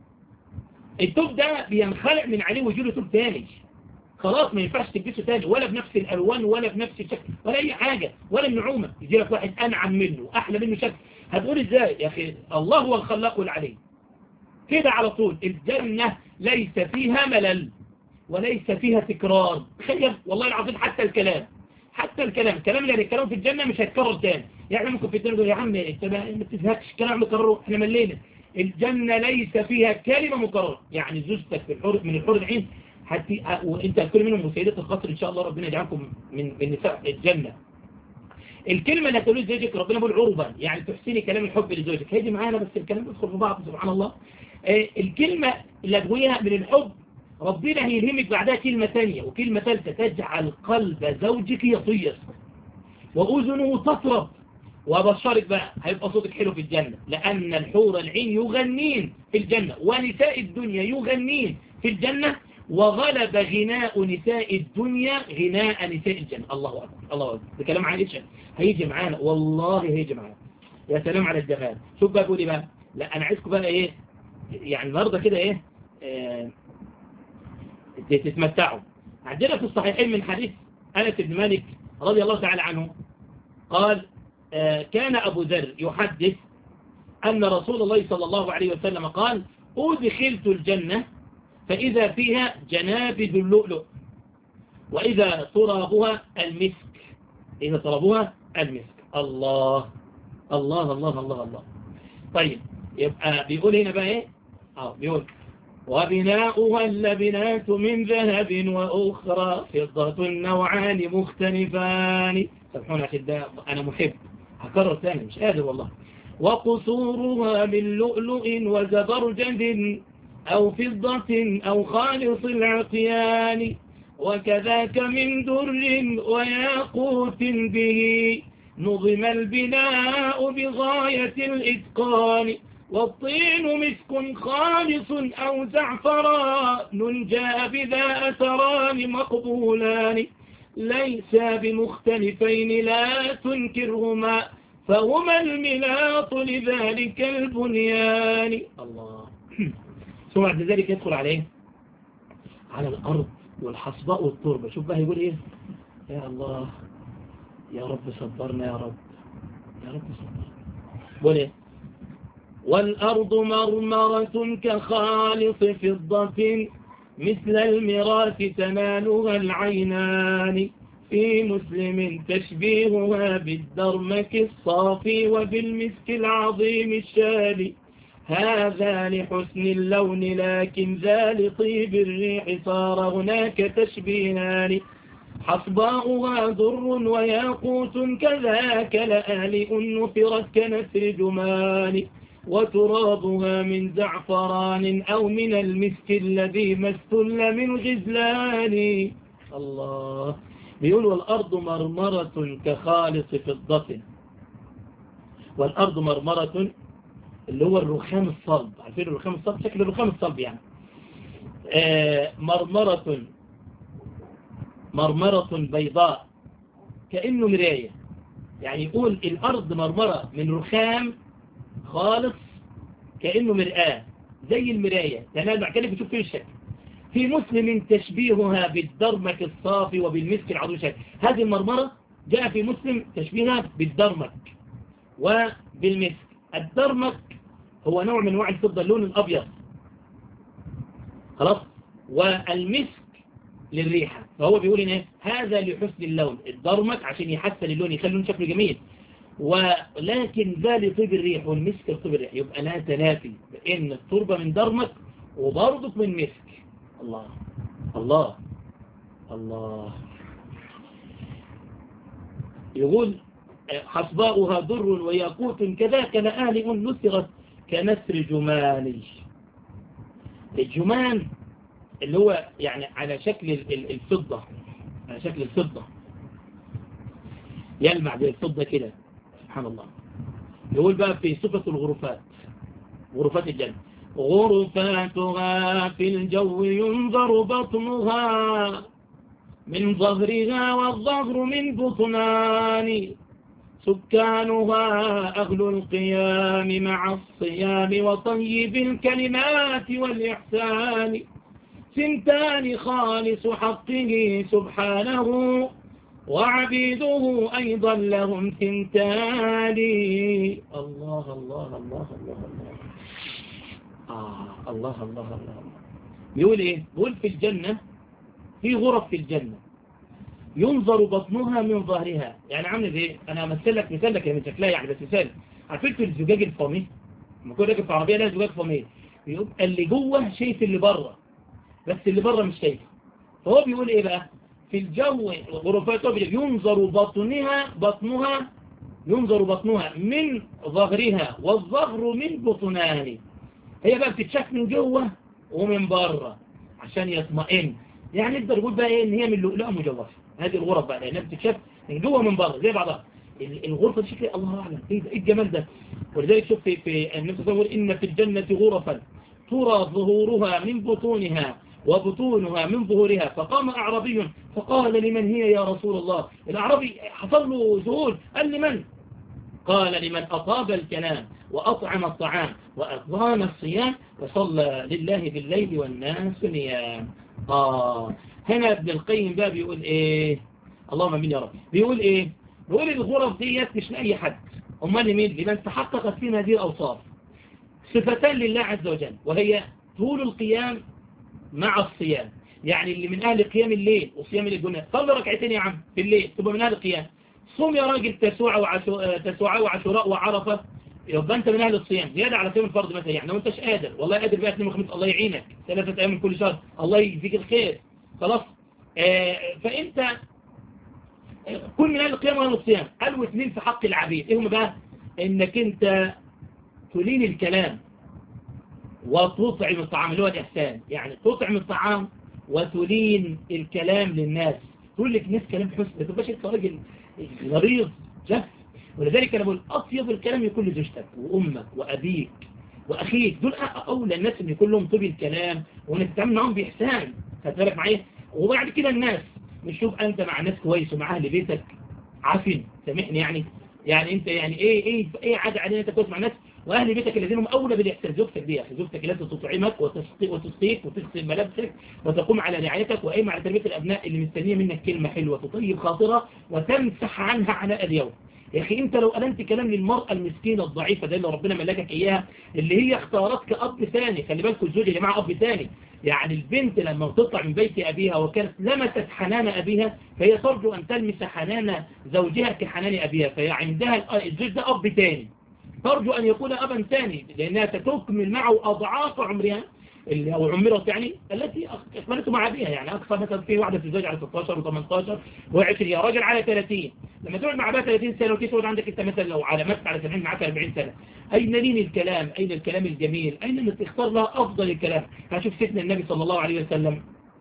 التوب ده بينخلع من عليه ويجي له توب تاني خلاص ما ينفعش تلبسه تاني ولا بنفس الالوان ولا بنفس الشكل ولا اي حاجة ولا النعومة يجي لك واحد انعم منه احلى منه شكل هتقول ازاي يا اخي الله هو الخلاق العليم كده على طول الجنة ليس فيها ملل وليس فيها تكرار تخيل والله العظيم حتى الكلام حتى الكلام الكلام اللي هنتكلمه في الجنة مش هيتكرر تاني يعني ممكن في الدنيا يا عم انت ما تزهقش كلام مكرره احنا ملينا الجنة ليس فيها كلمة مكررة يعني زوجتك في الحور من الحور العين حتى وانت كل منهم مسيدات الخاطر ان شاء الله ربنا يجعلكم من من نساء الجنة الكلمة اللي هتقولوا لزوجك ربنا بيقول عربا يعني تحسيني كلام الحب لزوجك هيجي معانا بس الكلام بيدخل في بعض سبحان الله آه الكلمة اللي هتقوليها من الحب ربنا هيلهمك بعدها كلمة ثانية وكلمة ثالثة تجعل قلب زوجك يطير وأذنه تطرب وبشرك بقى هيبقى صوتك حلو في الجنة لأن الحور العين يغنين في الجنة ونساء الدنيا يغنين في الجنة وغلب غناء نساء الدنيا غناء نساء الجنة الله أكبر الله أكبر ده كلام عائشة هيجي معانا والله هيجي معانا يا سلام على الجمال شوف بقى قولي بقى لا أنا عايزكم بقى إيه يعني النهارده كده إيه آه تتمتعوا عندنا في الصحيحين من حديث أنس بن مالك رضي الله تعالى عنه قال آه كان أبو ذر يحدث أن رسول الله صلى الله عليه وسلم قال أدخلت الجنة فإذا فيها جنابذ اللؤلؤ وإذا ترابها المسك إذا ترابها المسك الله الله الله الله الله طيب يبقى بيقول هنا بقى ايه اه بيقول وبناؤها اللبنات من ذهب وأخرى فضة نوعان مختلفان سبحان أخي ده أنا محب هكرر ثاني مش قادر والله وقصورها من لؤلؤ وزبرجد أو فضة أو خالص العقيان وكذاك من در وياقوت به نظم البناء بغاية الإتقان والطين مسك خالص أو زعفران جاء بذا أثران مقبولان ليس بمختلفين لا تنكرهما فهما الملاط لذلك البنيان الله ثم بعد ذلك يدخل عليه على الأرض والحصباء والتربة شوف بقى يقول إيه يا الله يا رب صبرنا يا رب يا رب صبرنا بقول إيه والأرض مرمرة كخالص فضة مثل المراث تنالها العينان في مسلم تشبيهها بالدرمك الصافي وبالمسك العظيم الشالي هذا لحسن اللون لكن ذا لطيب الريح صار هناك تشبيهان حصباؤها در وياقوت كذاك لآلئ نفرت كنسر جمان وترابها من زعفران أو من المسك الذي ما استل من غزلان الله بيقول والأرض مرمرة كخالص فضة والأرض مرمرة اللي هو الرخام الصلب عارفين الرخام الصلب شكل الرخام الصلب يعني آه مرمرة مرمرة بيضاء كأنه مراية يعني يقول الأرض مرمرة من رخام خالص كأنه مرآة زي المراية تمام بعد كده بتشوف فيه الشكل في مسلم تشبيهها بالدرمك الصافي وبالمسك العظيم شكل هذه المرمرة جاء في مسلم تشبيهها بالدرمك وبالمسك الدرمك هو نوع من انواع الفضة اللون الأبيض خلاص والمسك للريحة فهو بيقول إن هذا لحسن اللون الدرمك عشان يحسن اللون يخلي اللون شكله جميل ولكن ذا لطيب الريح والمسك لطيب الريح يبقى لا تنافي بأن التربة من درمك وبرضك من مسك الله الله الله يقول حصباؤها در وياقوت كذاك لآلئ نثرت كنسر جماني الجمان اللي هو يعني على شكل الفضة على شكل الفضة يلمع زي الفضة كده سبحان الله يقول بقى في صفة الغرفات غرفات الجنة غرفاتها في الجو ينظر بطنها من ظهرها والظهر من بطنان سكانها أهل القيام مع الصيام وطيب الكلمات والإحسان سنتان خالص حقه سبحانه وعبيده أيضا لهم سنتان الله الله الله الله الله آه الله الله الله يقول إيه يقول في الجنة في غرف في الجنة ينظر بطنها من ظهرها يعني عامل ايه انا امثل لك مثال لك من شكلها يعني بس مثال عارفين في الزجاج الفامي لما كنت راكب في عربيه لها زجاج فامي يبقى اللي جوه شايف اللي بره بس اللي بره مش شايفه فهو بيقول ايه بقى في الجو غرفات ينظر بطنها بطنها ينظر بطنها من ظهرها والظهر من بطنها هي بقى بتتشاف من جوه ومن بره عشان يطمئن يعني نقدر نقول بقى ايه ان هي من لؤلؤه مجوفه هذه الغرف بقى لانها بتتشاف من جوه من بره زي بعضها الغرفه دي شكل الله اعلم ايه ده ايه الجمال ده ولذلك شوف في في النبي صلى الله عليه وسلم ان في الجنه غرفا ترى ظهورها من بطونها وبطونها من ظهورها فقام أعربي فقال لمن هي يا رسول الله الأعربي حصل له ذهول قال لمن قال لمن أطاب الكلام وأطعم الطعام وأقام الصيام وصلى لله بالليل والناس نيام آه هنا ابن القيم بقى بيقول إيه اللهم امين يا رب بيقول إيه بيقول الغرف ديت مش لأي حد أمال لمين لمن تحققت فينا هذه الأوصاف صفتان لله عز وجل وهي طول القيام مع الصيام يعني اللي من أهل قيام الليل وصيام الليل صلي ركعتين يا عم في الليل تبقى من أهل القيام صوم يا راجل تسوع وعشو... تسوع وعشراء وعرفة يبقى أنت من أهل الصيام زيادة على صيام الفرض مثلا يعني لو أنتش قادر والله قادر بقى اثنين وخميس الله يعينك ثلاثة أيام من كل شهر الله يجزيك الخير خلاص آه فأنت كل من أهل القيام وأهل الصيام قالوا اثنين في حق العبيد إيه هم بقى إنك أنت تلين الكلام وتطعم الطعام اللي هو الإحسان يعني تطعم الطعام وتلين الكلام للناس تقول لك ناس كلام حسن ما تبقاش انت راجل غليظ جف ولذلك انا بقول اطيب الكلام يكون لزوجتك وامك وابيك واخيك دول اولى الناس اللي يكون لهم طيب الكلام وانك تتعامل معاهم باحسان خدت بالك معايا وبعد كده الناس مش شوف انت مع ناس كويس ومع اهل بيتك عافين سامحني يعني يعني انت يعني ايه ايه ايه عاد علينا انت كويس مع الناس واهل بيتك الذين هم اولى بالاحسان زوجتك دي يا اخي زوجتك التي تطعمك وتسقيك وتسقيك وتغسل ملابسك وتقوم على رعايتك وقايمه على تربيه الابناء اللي مستنيه منك كلمه حلوه تطيب خاطرها وتمسح عنها عناء اليوم يا أخي أنت لو ألمت كلام للمرأة المسكينة الضعيفة ده اللي ربنا ملكك إياها اللي هي اختارتك أب ثاني خلي بالكم الزوج يا جماعة أب ثاني يعني البنت لما تطلع من بيت أبيها وكانت لمست حنان أبيها فهي ترجو أن تلمس حنان زوجها كحنان أبيها فهي عندها الزوج ده أب ثاني ترجو أن يكون أبا ثاني لأنها ستكمل معه أضعاف عمرها اللي أو عمرت يعني التي أكملته مع أبيها يعني أقصى مثلا في واحدة في الزوج على 16 و18 و20 يا راجل على 30 لما تقعد مع أباها 30 سنة وتقعد عندك أنت مثلا لو على مثل على 70 معاك 40 سنة أين لين الكلام أين الكلام الجميل أين أن تختار لها أفضل الكلام هشوف سيدنا النبي صلى الله عليه وسلم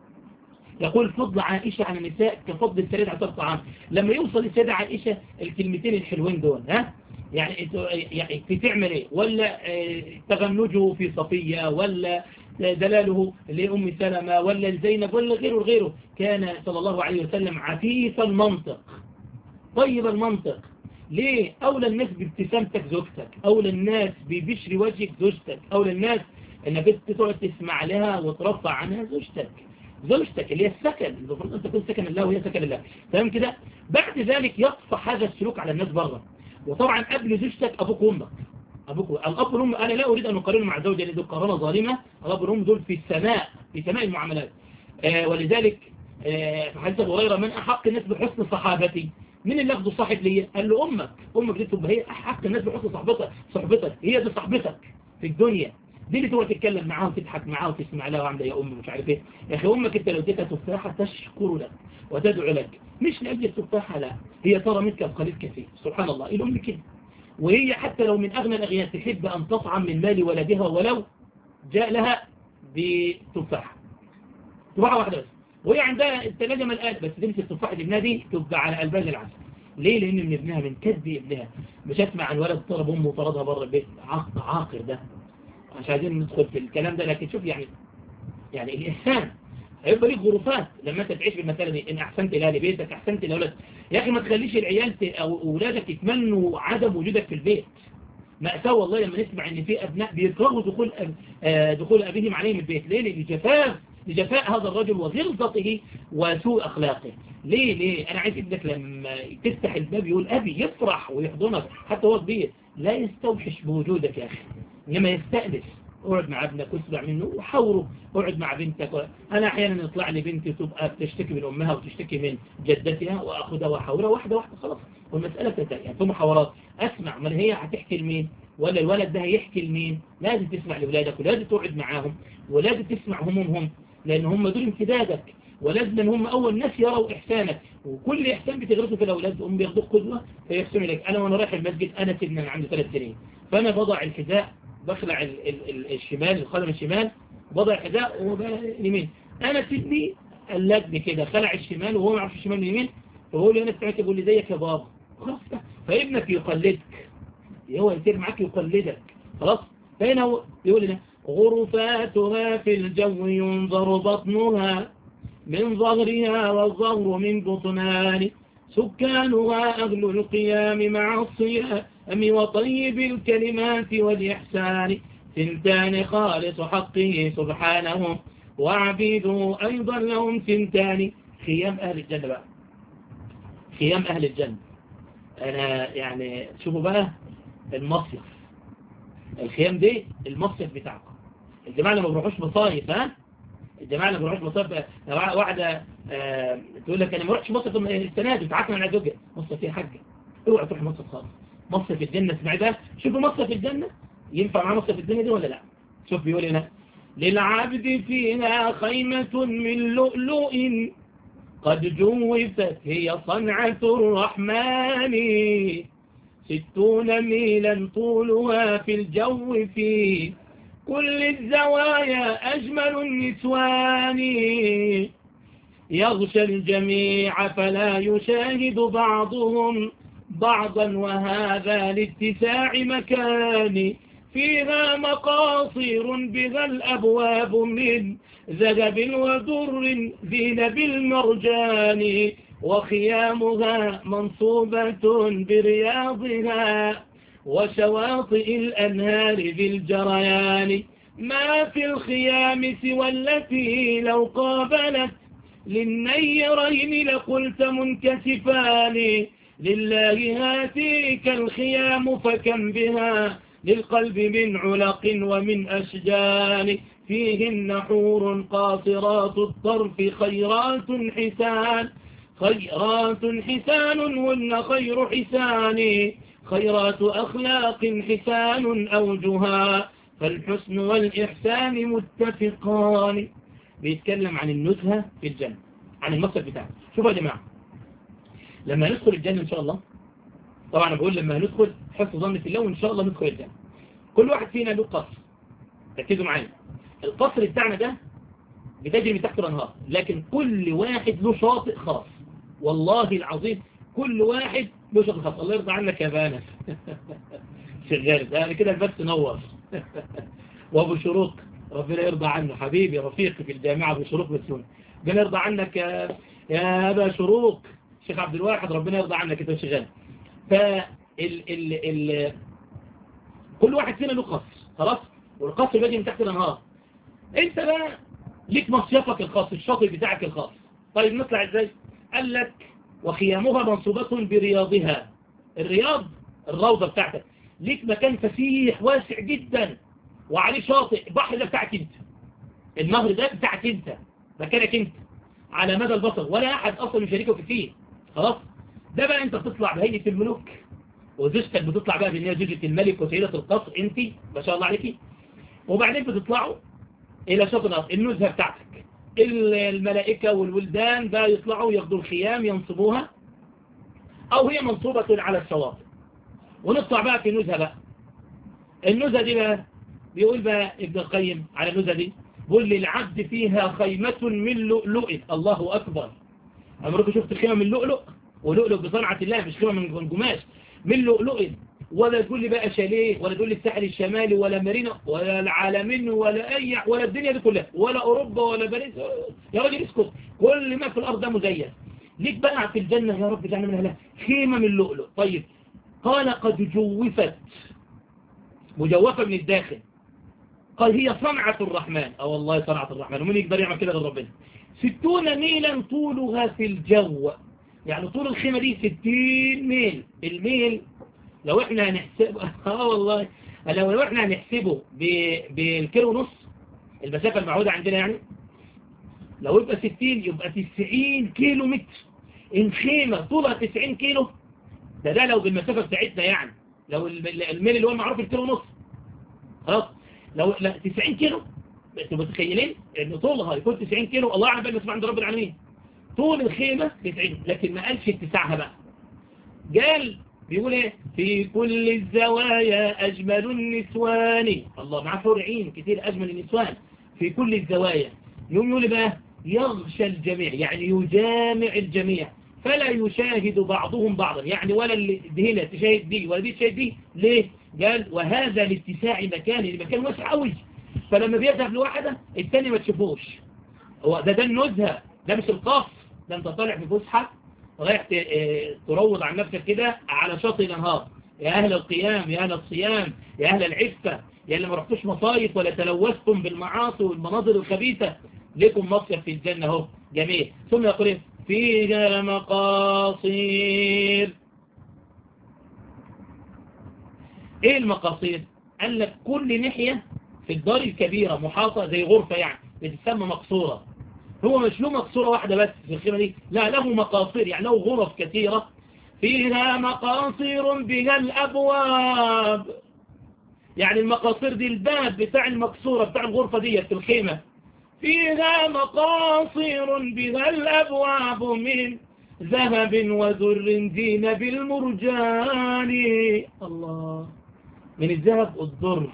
يقول فضل عائشة على النساء كفضل السيدة على الطعام لما يوصل السيدة عائشة الكلمتين الحلوين دول ها يعني يعني تعمل ايه ولا تغنجه في صفية ولا دلاله لأم سلمة ولا لزينب ولا غيره غيره كان صلى الله عليه وسلم عفيف المنطق طيب المنطق ليه أولى الناس بابتسامتك زوجتك أولى الناس ببشر وجهك زوجتك أولى الناس انك تقعد تسمع لها وترفع عنها زوجتك زوجتك اللي هي السكن المفروض أن تكون سكن الله وهي سكن الله تمام كده بعد ذلك يطفح هذا السلوك على الناس بره وطبعا قبل زوجتك أبوك وأمك أبوك الأب والأم أنا لا أريد أن أقارن مع زوجة لأن دول قرارة ظالمة الأب والأم دول في السماء في سماء المعاملات آه ولذلك آه في حديث أبو هريرة من أحق الناس بحسن صحابتي مين اللي أخذه صاحب ليا قال له أمك أمك دي تبقى هي أحق الناس بحسن صحبتك صحبتك هي دي صاحبتك في الدنيا دي اللي تقعد تتكلم معاها وتضحك معاها وتسمع لها وعامله يا أم مش عارف ايه يا أخي أمك أنت لو اديتها تفاحة تشكر لك وتدعو لك مش لأجل التفاحة لا هي ترى منك القليل كثير سبحان الله الأم كده وهي حتى لو من أغنى الأغنياء تحب أن تطعم من مال ولدها ولو جاء لها بتفاحة تفاحة واحدة بس وهي عندها الثلاجة ملقات بس تمسك تفاحة ابنها دي تبقى على قلبها العسل ليه لأن من ابنها من كذب ابنها مش أسمع عن ولد طلب أمه وطردها بره البيت عاق عاقر ده مش عايزين ندخل في الكلام ده لكن شوف يعني يعني الإحسان هيبقى ليك غرفات لما انت تعيش بالمسألة دي ان احسنت لأهل بيتك احسنت لأولاد يا اخي ما تخليش العيال ت... او اولادك يتمنوا عدم وجودك في البيت مأساة والله لما نسمع ان في ابناء بيكرهوا دخول أب... آه دخول ابيهم عليهم البيت ليه لجفاف لجفاء هذا الرجل وغلظته وسوء اخلاقه ليه ليه انا عايز ابنك لما تفتح الباب يقول ابي يفرح ويحضنك حتى هو كبير لا يستوحش بوجودك يا اخي انما يستأنس اقعد مع ابنك واسمع منه وحاوره اقعد مع بنتك انا احيانا يطلع لي بنتي تبقى بتشتكي من امها وتشتكي من جدتها واخدها واحاورها واحده واحده خلاص والمساله تنتهي يعني في محاورات اسمع من هي هتحكي لمين ولا الولد ده هيحكي لمين لازم تسمع لاولادك ولازم تقعد معاهم ولازم تسمع همومهم لان هم دول امتدادك ولازم ان هم اول ناس يروا احسانك وكل احسان بتغرسه في الاولاد هم بياخدوك قدوه فيحسنوا لك انا وانا رايح المسجد انا سيدنا انا عندي ثلاث سنين فانا بضع الحذاء بخلع ال ال ال الشمال القدم الشمال وضع الحذاء وهو اليمين انا سيدني قلدني كده خلع الشمال وهو ما يعرفش الشمال من اليمين فبقول له انا سمعت يقول لي زيك يا بابا خلاص فابنك يقلدك هو يصير معاك يقلدك خلاص فهنا هو يقول لنا غرفاتها في الجو ينظر بطنها من ظهرها والظهر من بطنان سكانها أهل القيام مع الصيام وطيب الكلمات والإحسان سنتان خالص حقه سبحانه وعبيده أيضا لهم سنتان خيام أهل الجنة بقى خيام أهل الجنة أنا يعني شوفوا بقى المصيف الخيام دي المصيف بتاعكم الجماعة اللي ما بيروحوش مصايف ها الجماعة اللي ما بيروحوش مصايف واحدة آه تقول لك أنا ما رحتش مصيف السنة دي بتاعتنا على زوجها مصيف فيها حاجة اوعى تروح مصيف خالص مصيف الجنة اسمع ده شوفوا مصيف الجنة ينفع مع مصيف الدنيا دي ولا لا شوف بيقول هنا للعبد فيها خيمة من لؤلؤ قد جوفت هي صنعة الرحمن ستون ميلا طولها في الجو في كل الزوايا أجمل النسوان يغشى الجميع فلا يشاهد بعضهم بعضا وهذا لاتساع مكان فيها مقاصير بها الأبواب من ذهب ودر زين بالمرجان وخيامها منصوبة برياضها وشواطئ الأنهار بالجريان ما في الخيام سوى التي لو قابلت للنيرين لقلت منكسفان لله هاتيك الخيام فكم بها للقلب من علق ومن أشجان فيهن حور قاصرات الطرف خيرات حسان خيرات حسان هن خير حسان خيرات أخلاق حسان أوجها فالحسن والإحسان متفقان بيتكلم عن النزهة في الجنة عن المقصد بتاعه شوفوا يا جماعة لما ندخل الجنة إن شاء الله طبعا أنا بقول لما ندخل حسن ظن في الله وإن شاء الله ندخل الجنة كل واحد فينا له قصر ركزوا معايا القصر بتاعنا ده بتجري من تحت الأنهار لكن كل واحد له شاطئ خاص والله العظيم كل واحد له شاطئ خاص الله يرضى عنك يا بانس شغال ده كده البث نور وابو شروق ربنا يرضى عنه حبيبي رفيقي في الجامعة ابو شروق بسيون ربنا يرضى عنك يا, يا ابا شروق شيخ عبد الواحد ربنا يرضى عنك انت شغال ف ال ال ال كل واحد فينا له قصر خلاص والقصر بيجي من تحت الانهار انت بقى ليك مصيفك الخاص الشاطئ بتاعك الخاص طيب نطلع ازاي قال لك وخيامها منصوبة برياضها الرياض الروضة بتاعتك ليك مكان فسيح واسع جدا وعليه شاطئ البحر ده بتاعك انت النهر ده بتاعك انت مكانك انت على مدى البصر ولا احد اصلا يشاركك فيه خلاص ده بقى انت بتطلع بهيئة الملوك وزوجتك بتطلع بقى بان هي زوجة الملك وسيدة القصر انت ما شاء الله عليكي وبعدين بتطلعوا الى شاطئ الارض النزهة بتاعتك الملائكة والولدان بقى يطلعوا ياخدوا الخيام ينصبوها او هي منصوبة على الشواطئ ونطلع بقى في نزهة بقى النزهة دي بقى بيقول بقى ابن القيم على النزهة دي بيقول للعبد فيها خيمة من لؤلؤ الله أكبر عمركم شفت خيمة من لؤلؤ ولؤلؤ بصنعة الله مش خيمة من جماش من لؤلؤ ولا تقول لي بقى شاليه ولا تقول لي الساحل الشمالي ولا مارينا ولا العالمين ولا أي ولا الدنيا دي كلها ولا أوروبا ولا باريس يا راجل اسكت كل ما في الأرض ده مزين ليك بقى في الجنة يا رب تعمل لها خيمة من لؤلؤ طيب قال قد جوفت مجوفة من الداخل قال هي صنعة الرحمن اه والله صنعة الرحمن ومن يقدر يعمل كده غير ربنا ستون ميلا طولها في الجو يعني طول الخيمة دي ستين ميل الميل لو احنا هنحسبه اه والله لو احنا هنحسبه بالكيلو ونص المسافة المعهودة عندنا يعني لو يبقى ستين يبقى تسعين كيلو متر الخيمة طولها تسعين كيلو ده ده لو بالمسافة بتاعتنا يعني لو الميل اللي هو المعروف الكيلو ونص خلاص لو لا 90 كيلو انتوا متخيلين ان طولها يكون 90 كيلو الله اعلم بقى عند رب العالمين طول الخيمة 90 لكن ما قالش اتساعها بقى قال بيقول ايه في كل الزوايا اجمل النسوان الله معاه فرعين كتير اجمل النسوان في كل الزوايا يوم يقول بقى يغشى الجميع يعني يجامع الجميع فلا يشاهد بعضهم بعضا يعني ولا اللي دي هنا تشاهد دي ولا دي تشاهد دي ليه قال وهذا لاتساع مكان المكان واسع قوي فلما بيذهب لواحدة التاني ما تشوفوش هو ده ده النزهة ده مش القصر ده انت طالع في فسحة رايح تروض عن نفسك كده على شاطئ الانهار يا اهل القيام يا اهل الصيام يا اهل العفة يا اللي ما رحتوش مصايف ولا تلوثتم بالمعاصي والمناظر الخبيثة لكم مصيف في الجنة اهو جميل ثم يقول ايه فيها مقاصير ايه المقاصير قال لك كل ناحية في الدار الكبيرة محاطة زي غرفة يعني بتسمى مقصورة هو مش له مقصورة واحدة بس في الخيمة دي لا له مقاصير يعني له غرف كثيرة فيها مقاصير بها الأبواب يعني المقاصير دي الباب بتاع المقصورة بتاع الغرفة دي في الخيمة فيها مقاصير بها الأبواب من ذهب وذر زين بالمرجان الله من الذهب والذر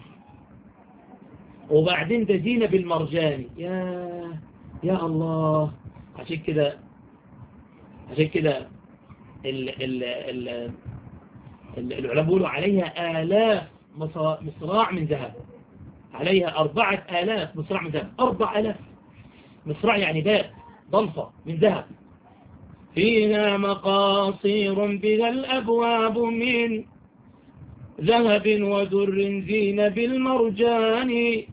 وبعدين ده زينة بالمرجان يا يا الله عشان كده عشان كده ال ال ال العلماء بيقولوا عليها آلاف مصراع من ذهب عليها أربعة آلاف مصراع من ذهب أربع آلاف مصراع يعني باب ضلفة من ذهب فيها مقاصير بها الأبواب من ذهب ودر زين بالمرجان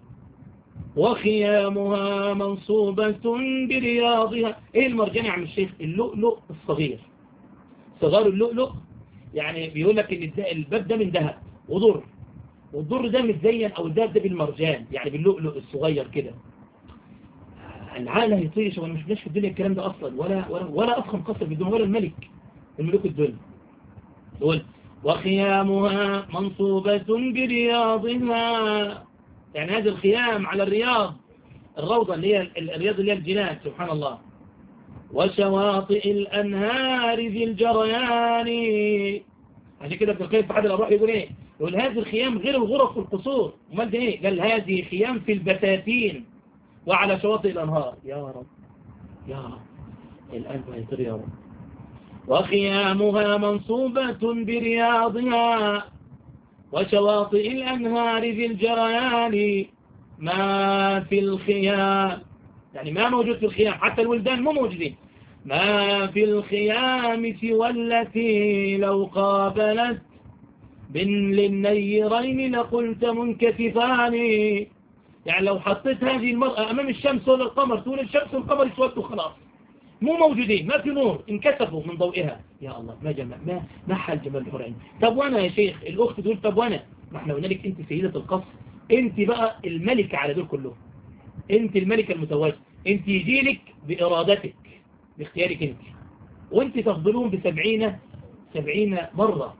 وخيامها منصوبة برياضها ايه المرجان يا عم الشيخ اللؤلؤ الصغير صغار اللؤلؤ يعني بيقول لك ان الباب ده من ذهب وضر والضر ده متزين او الذهب ده بالمرجان يعني باللؤلؤ الصغير كده العالم يطيش وانا مش بلاش في الدنيا الكلام ده اصلا ولا ولا, ولا افخم قصر في الدنيا ولا الملك الملوك الدنيا يقول وخيامها منصوبة برياضها يعني هذه الخيام على الرياض الروضة اللي هي الرياض اللي هي الجنات سبحان الله وشواطئ الأنهار ذي الجريان عشان كده ابن القيم في حد الأروح يقول ايه يقول هذه الخيام غير الغرف والقصور امال ده ايه قال هذه خيام في البساتين وعلى شواطئ الأنهار يا رب يا رب الآن هيطير يا رب وخيامها منصوبة برياضها وشواطئ الأنهار ذي الجريان ما في الخيام يعني ما موجود في الخيام حتى الولدان مو موجودين ما في الخيام سوى التي لو قابلت بن للنيرين لقلت منكتفان يعني لو حطيت هذه المرأة أمام الشمس ولا القمر تقول الشمس والقمر يسودوا خلاص مو موجودين ما في نور انكسفوا من ضوئها يا الله ما جمال ما ما حل جمال الحور عين طب وانا يا شيخ الاخت تقول طب وانا ما احنا قلنا لك انت سيدة القصر انت بقى الملكة على دول كلهم انت الملكة المتواجدة انت يجيلك بارادتك باختيارك انت وانت تفضلون بسبعين سبعين مرة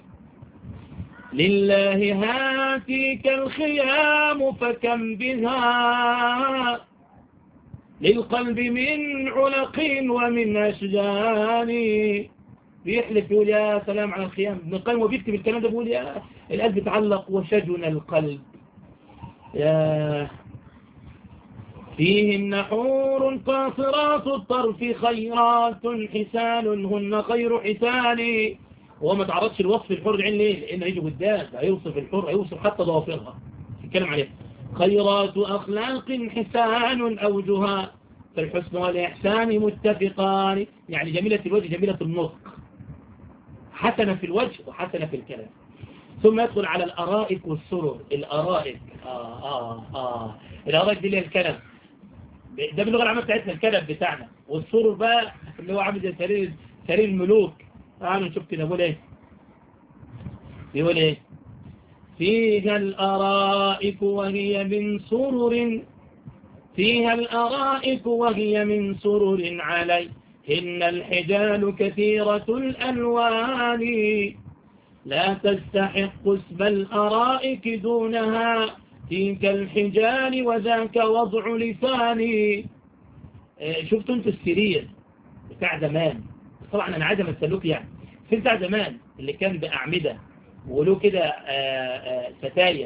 لله هاتيك الخيام فكم بها للقلب من علق ومن أشجان بيحلف يقول يا سلام على الخيام ابن القيم وبيكتب الكلام ده بيقول يا القلب تعلق وشجن القلب يا فيهن حور قاصرات الطرف خيرات حسان هن خير حسان هو ما تعرضش الوصف الحر العين ليه لانه هيجي قدام هيوصف الحر هيوصف حتى ضوافرها يتكلم عليه خيرات أخلاق حسان أوجها فالحسن والإحسان متفقان يعني جميلة الوجه جميلة النطق حسنة في الوجه وحسنة في الكلام ثم يدخل على الأرائك والسرر الأرائك آه آه آه الأرائك دي اللي هي الكلام ده باللغة العامة بتاعتنا الكلام بتاعنا والسرر بقى اللي هو عامل زي سرير سرير الملوك تعالوا نشوف كده بيقول ايه بيقول ايه فيها الأرائك وهي من سرر فيها الأرائك وهي من سرر عليهن الحجال كثيرة الألوان لا تستحق اسم الأرائك دونها تلك الحجال وذاك وضع لساني شفت انت السرير بتاع زمان طبعا انا عايز امثلوك يعني في بتاع زمان اللي كان بأعمدة وله كده ستاير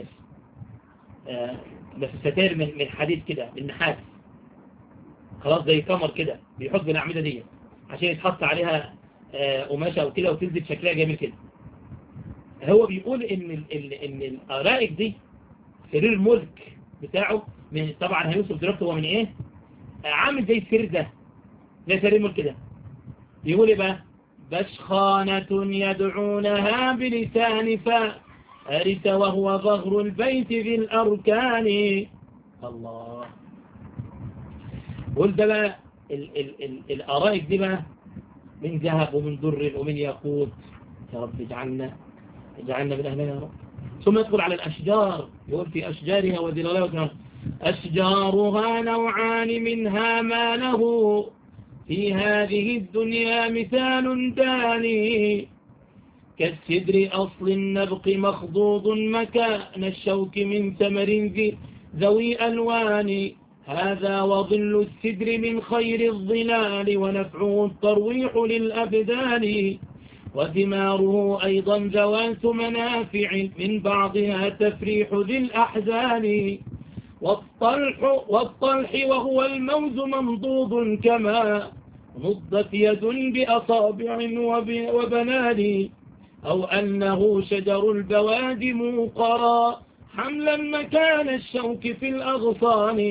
بس ستاير من من حديد كده من نحاس خلاص زي كمر كده بيحط بالأعمدة دي عشان يتحط عليها قماشة او كده وتنزل شكلها جميل كده هو بيقول ان ال ال ان الارائك دي سرير الملك بتاعه من طبعا هيوصف دلوقتي هو من ايه عامل زي السرير ده زي سرير الملك ده يقول ايه بقى بشخانة يدعونها بلسان فارس وهو ظهر البيت في الأركان الله قول ده بقى ال ال ال الأرائك دي بقى من ذهب ومن در ومن ياقوت يا رب اجعلنا اجعلنا من أهلها يا رب ثم يدخل على الأشجار يقول في أشجارها وذلالها أشجارها نوعان منها ما له في هذه الدنيا مثال داني كالسدر أصل النبق مخضوض مكان الشوك من ثمر ذي ذوي ألوان هذا وظل السدر من خير الظلال ونفعه الترويح للأبدان وثماره أيضا ذوات منافع من بعضها تفريح ذي الأحزان والطلح, والطلح وهو الموز منضوض كما نضت يد بأصابع وبنان أو أنه شجر البواد موقرا حملا مكان الشوك في الأغصان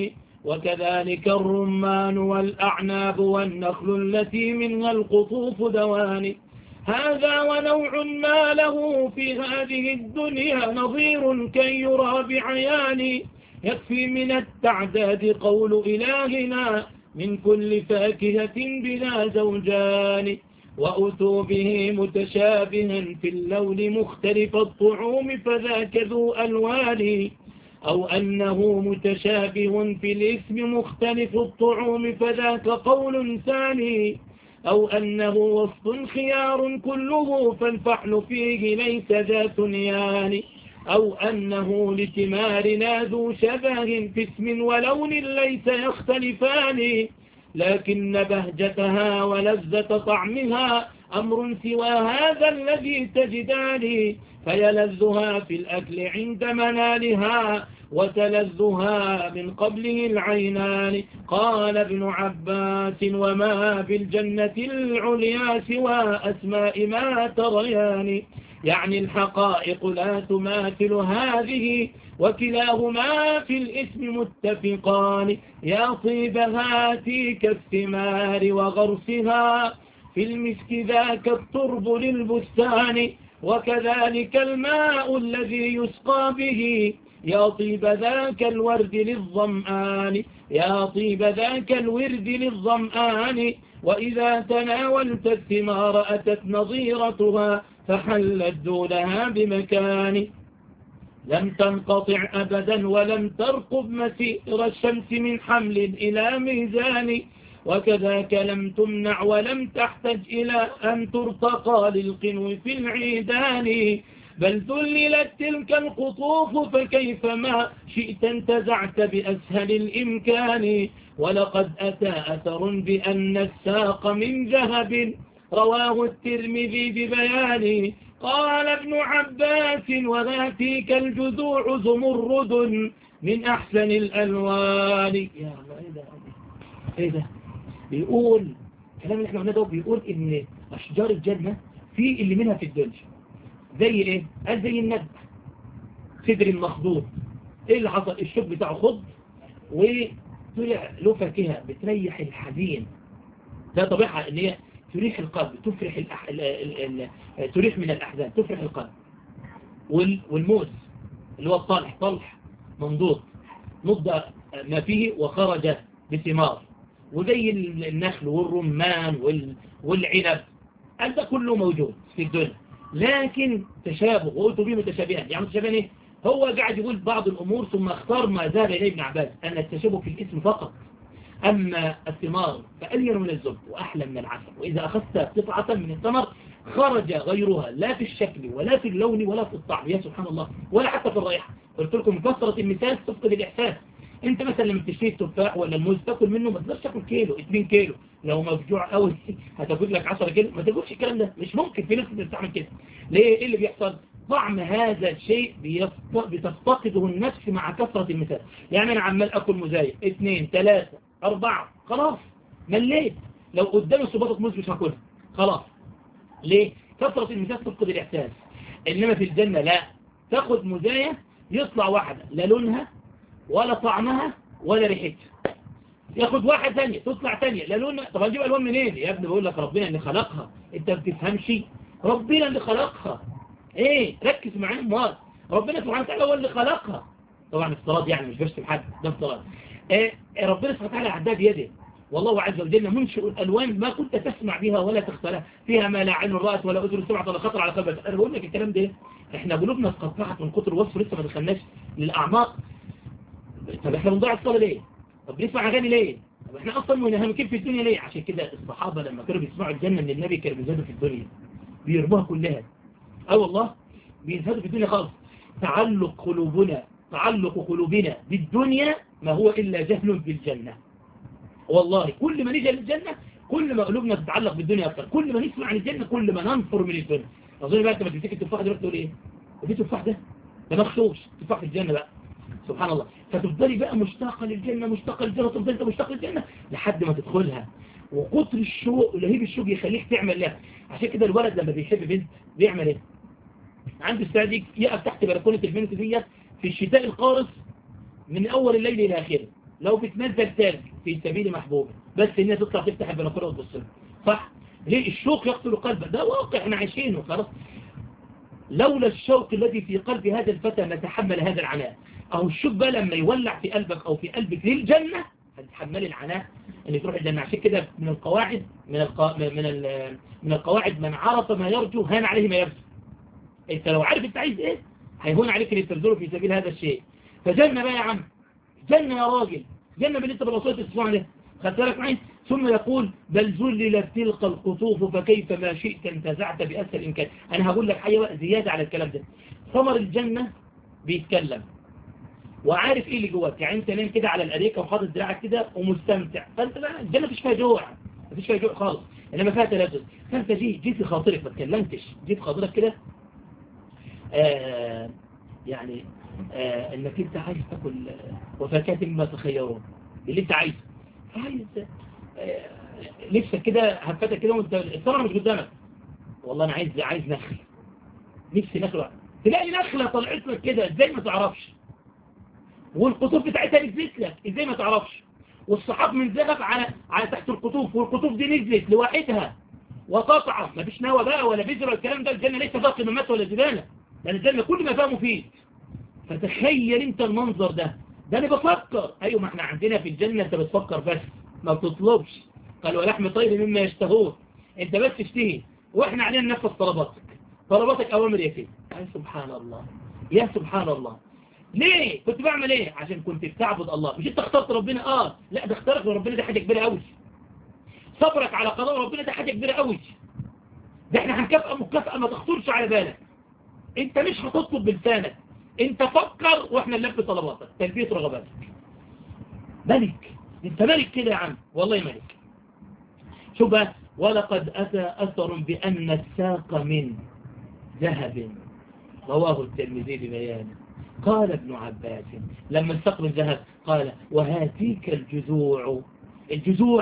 وكذلك الرمان والأعناب والنخل التي منها القطوف دوان هذا ونوع ما له في هذه الدنيا نظير كي يرى بعيان يكفي من التعداد قول إلهنا من كل فاكهة بلا زوجان وأتوا به متشابها في اللون مختلف الطعوم فذاك ذو ألوان أو أنه متشابه في الاسم مختلف الطعوم فذاك قول ثاني أو أنه وصف خيار كله فالفحل فيه ليس ذات نيان أو أنه لثمارنا ذو شبه في اسم ولون ليس يختلفان لكن بهجتها ولذة طعمها أمر سوى هذا الذي تجدان فيلذها في الأكل عند منالها وتلذها من قبله العينان قال ابن عباس وما في الجنة العليا سوى أسماء ما تريان يعني الحقائق لا تماثل هذه وكلاهما في الاسم متفقان يا طيب هاتيك الثمار وغرسها في المسك ذاك الترب للبستان وكذلك الماء الذي يسقى به يا طيب ذاك الورد للظمآن يا طيب ذاك الورد للظمآن وإذا تناولت الثمار أتت نظيرتها فحلت دونها بمكان لم تنقطع أبدا ولم ترقب مسير الشمس من حمل إلى ميزان وكذاك لم تمنع ولم تحتج إلى أن ترتقى للقنو في العيدان بل ذللت تلك القطوف فكيفما شئت انتزعت بأسهل الإمكان ولقد أتى أثر بأن الساق من ذهب رواه الترمذي ببيان قال ابن عباس وذاتيك الجذوع زمرد من أحسن الألوان يا الله إيه ده إيه ده بيقول الكلام اللي احنا قلنا ده بيقول إن أشجار الجنة في اللي منها في الدنيا زي إيه؟ قال زي النبت صدر المخضوط إيه اللي حصل الشوك بتاعه خض وطلع له فاكهة بتريح الحزين ده طبيعها ان هي تريح القلب تفرح الأح... ال... ال... ال... تريح من الأحزان تفرح القلب وال... والموز اللي هو الطلح طلح منضوط نضى ما فيه وخرج بثمار وزي النخل والرمان وال... والعنب ده كله موجود في الدنيا لكن تشابه وقلت به متشابهان يعني متشابهان ايه هو قاعد يقول بعض الأمور ثم اختار ما ذهب إليه ابن عباس أن التشابه في الاسم فقط أما الثمار فألين من الزبد وأحلى من العسل وإذا أخذت قطعة من الثمر خرج غيرها لا في الشكل ولا في اللون ولا في الطعم يا سبحان الله ولا حتى في الرائحة قلت لكم كثرة المثال تفقد الإحساس انت مثلا لما تشتري التفاح ولا الموز تاكل منه ما تقدرش تاكل كيلو 2 كيلو لو مفجوع قوي هتاكل لك 10 كيلو ما تاكلش الكلام ده مش ممكن في ناس بتستعمل كده ليه ايه اللي بيحصل طعم هذا الشيء بتفتقده النفس مع كثرة المثال يعني انا عمال اكل مزايد اثنين ثلاثة اربعة خلاص مليت لو قدامي صباطة موز مش هاكلها خلاص ليه كثرة المثال تفقد الاحساس انما في الجنة لا تاخد مزايا يطلع واحدة لا لونها ولا طعمها ولا ريحتها ياخد واحد ثانية تطلع ثانية لا لون طب هنجيب الوان منين يا ابني بقول لك ربنا اللي خلقها انت ما بتفهمش ربنا اللي خلقها ايه ركز معايا مال ربنا سبحانه وتعالى هو اللي خلقها طبعا افتراض يعني مش برسم حد ده افتراض إيه ربنا سبحانه وتعالى عدها بيده والله عز وجل منشئ الالوان ما كنت تسمع بها ولا تختلها فيها ما لا عين رأت ولا اذن سمعت ولا خطر على قلب انا بقول لك الكلام ده احنا قلوبنا اتقطعت من كتر الوصف لسه ما دخلناش للاعماق طب احنا بنضيع الصلاه ليه طب بنسمع اغاني ليه طب احنا اصلا منهمكين في الدنيا ليه عشان كده الصحابه لما كانوا بيسمعوا الجنه من النبي كانوا بيزهدوا في الدنيا بيرموها كلها اه والله بيزهدوا في الدنيا خالص تعلق قلوبنا تعلق قلوبنا بالدنيا ما هو الا جهل بالجنه والله كل ما نيجي للجنه كل ما قلوبنا تتعلق بالدنيا اكتر كل ما نسمع عن الجنه كل ما ننفر من الدنيا اظن بقى انت ما تمسك التفاح دلوقتي تقول ايه ودي تفاح ده ده مخصوص تفاح في الجنه بقى سبحان الله فتفضلي بقى مشتاقة للجنة مشتاقة للجنة تفضلي انت مشتاق للجنة لحد ما تدخلها وقطر الشوق ولهيب الشوق يخليك تعمل لها عشان كده الولد لما بيحب بنت بيعمل ايه عنده استعداد يقف تحت بلكونة البنت ديت في الشتاء القارس من اول الليل الى اخره لو بتنزل تلج في سبيل محبوب بس الناس تطلع تفتح البلكونه وتبص لها. صح ليه الشوق يقتل قلبه ده واقع احنا عايشينه خلاص لولا الشوق الذي في قلب هذا الفتى ما تحمل هذا العناء أو الشوق بقى لما يولع في قلبك أو في قلبك للجنة هتتحمل العناء ان تروح الجنة عشان كده من القواعد من القا... من ال... من القواعد من عرف ما يرجو هان عليه ما يرجو انت لو عارف انت عايز ايه هيهون عليك اللي تبذله في سبيل هذا الشيء فجنة بقى يا عم جنة يا راجل جنة بالنسبة بالوصية الاسبوع ده خدت بالك معي ثم يقول بل ذللت تلك القطوف فكيف ما شئت انتزعت بأسهل الإمكان أنا هقول لك حاجة بقى زيادة على الكلام ده ثمر الجنة بيتكلم وعارف ايه اللي جواك يعني انت نايم كده على الاريكه وحاطط دراعك كده ومستمتع فانت بقى الجنه مفيش فيها جوع مفيش فيها جوع خالص انما فيها تلذذ فانت جي جي في خاطرك ما اتكلمتش جي في خاطرك كده آه يعني آه انك انت عايز تاكل وفاكهه مما تخيرون اللي انت عايزه عايز آه نفسك كده هفتك كده وانت الثمره مش قدامك والله انا عايز عايز نخل نفسي نخل تلاقي نخله طلعت لك كده ازاي ما تعرفش والقطوف بتاعتها نزلت لك ازاي ما تعرفش والصحاب من ذهب على على تحت القطوف والقطوف دي نزلت لوحدها وقطعة ما فيش نوى بقى ولا بذر الكلام ده الجنة ليس فيها قمامات ولا زبالة لأن الجنة كل ما فيها مفيد فتخيل انت المنظر ده ده انا بفكر ايوه ما احنا عندنا في الجنة انت بتفكر بس ما بتطلبش قال ولحم طير مما يشتهون انت بس تشتهي واحنا علينا ننفذ طلباتك طلباتك اوامر يا سيدي يا سبحان الله يا سبحان الله ليه كنت بعمل ايه عشان كنت بتعبد الله مش انت اخترت ربنا اه لا ده اختارك ربنا ده حاجه كبيره قوي صبرك على قضاء ربنا ده حاجه كبيره قوي ده احنا هنكافئه مكافاه ما تخطرش على بالك انت مش هتطلب بلسانك انت فكر واحنا نلبي طلباتك تلبيه رغباتك ملك انت ملك كده يا عم والله ملك شوف بقى ولقد اتى اثر بان الساق من ذهب رواه الترمذي ببيانه قال ابن عباس لما السقف الذهب قال وهاتيك الجذوع الجذوع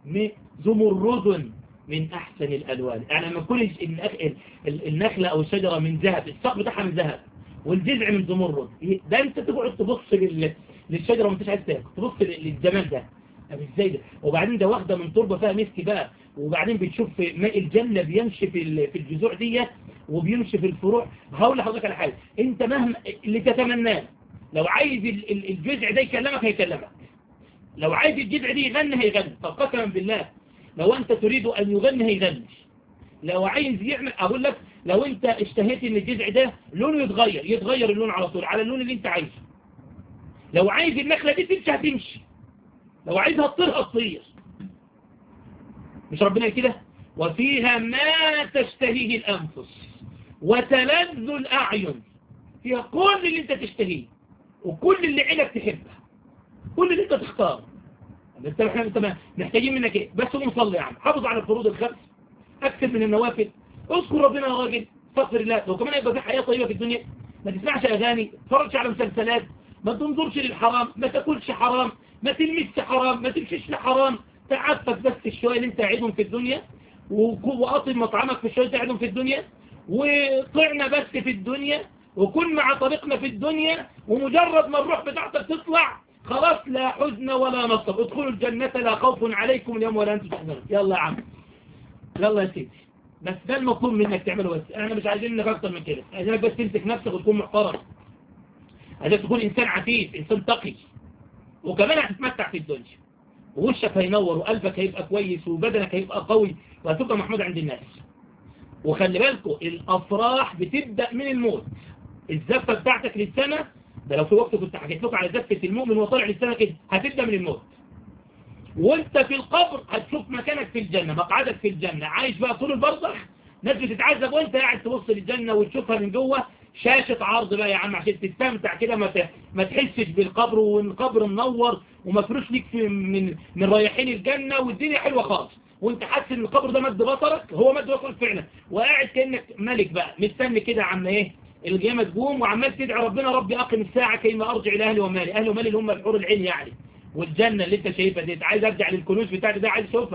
زمرد من أحسن الألوان يعني لما كل النخلة أو الشجرة من ذهب السقف بتاعها من ذهب والجذع من زمرد ده أنت تقعد تبص للشجرة وانت مش عايز تاكل تبص للجمال ده طب ازاي ده وبعدين ده واخده من تربه فيها مسك بقى وبعدين بتشوف ماء الجنه بيمشي في في الجذوع دي وبيمشي في الفروع هقول لحضرتك على حاجه انت مهما اللي تتمناه لو عايز الجذع ده يكلمك هيكلمك لو عايز الجذع دي يغني هيغني طب قسما بالله لو انت تريد ان يغني هيغني لو عايز يعمل اقول لك لو انت اشتهيت ان الجذع ده لونه يتغير يتغير اللون على طول على اللون اللي انت عايزه لو عايز النخله دي تمشي هتمشي لو عايزها تطير هتطير مش ربنا كده وفيها ما تشتهيه الأنفس وتلذ الأعين فيها كل اللي انت تشتهيه وكل اللي عينك تحبه كل اللي انت تختاره انت احنا محتاجين منك ايه بس قوم صلي يا عم حافظ على الفروض الخمس اكثر من النوافل اذكر ربنا يا راجل استغفر الله لو كمان يبقى في حياه طيبه في الدنيا ما تسمعش اغاني ما تتفرجش على مسلسلات ما تنظرش للحرام ما تاكلش حرام ما تلمسش حرام ما تمشيش لحرام تعفف بس الشوية اللي انت قاعدهم في الدنيا وأطل مطعمك في الشوية اللي قاعدهم في الدنيا وطعنا بس في الدنيا وكن مع طريقنا في الدنيا ومجرد ما الروح بتاعتك تطلع خلاص لا حزن ولا نصب ادخلوا الجنة لا خوف عليكم اليوم ولا انتم تحزنون يلا يا عم يلا يا سيدي بس ده المطلوب منك تعمله بس احنا مش عايزين منك اكتر من كده عايزينك بس تمسك نفسك وتكون محترم عايزك تكون انسان عفيف انسان تقي وكمان هتتمتع في الدنيا ووشك هينور وقلبك هيبقى كويس وبدنك هيبقى قوي وهتبقى محمود عند الناس وخلي بالكم الافراح بتبدأ من الموت الزفة بتاعتك للسنة ده لو في وقت كنت حكيت لكم على زفة المؤمن وطالع للسنة كده هتبدأ من الموت وانت في القبر هتشوف مكانك في الجنة مقعدك في الجنة عايش بقى طول البرزخ ناس بتتعذب وانت قاعد تبص للجنة وتشوفها من جوه شاشة عرض بقى يا عم عشان تستمتع كده ما ما تحسش بالقبر والقبر منور ومفروش ليك في من من رايحين الجنة والدنيا حلوة خالص وانت حاسس ان القبر ده مد بصرك هو مد بصرك فعلا وقاعد كانك ملك بقى مستني كده عم ايه القيامة تقوم وعمال تدعي ربنا ربي اقم الساعة كيما ارجع الى اهلي ومالي اهلي ومالي اللي هم الحور العين يعني والجنة اللي انت شايفها دي عايز ارجع للكنوز بتاعتي ده عايز اشوفها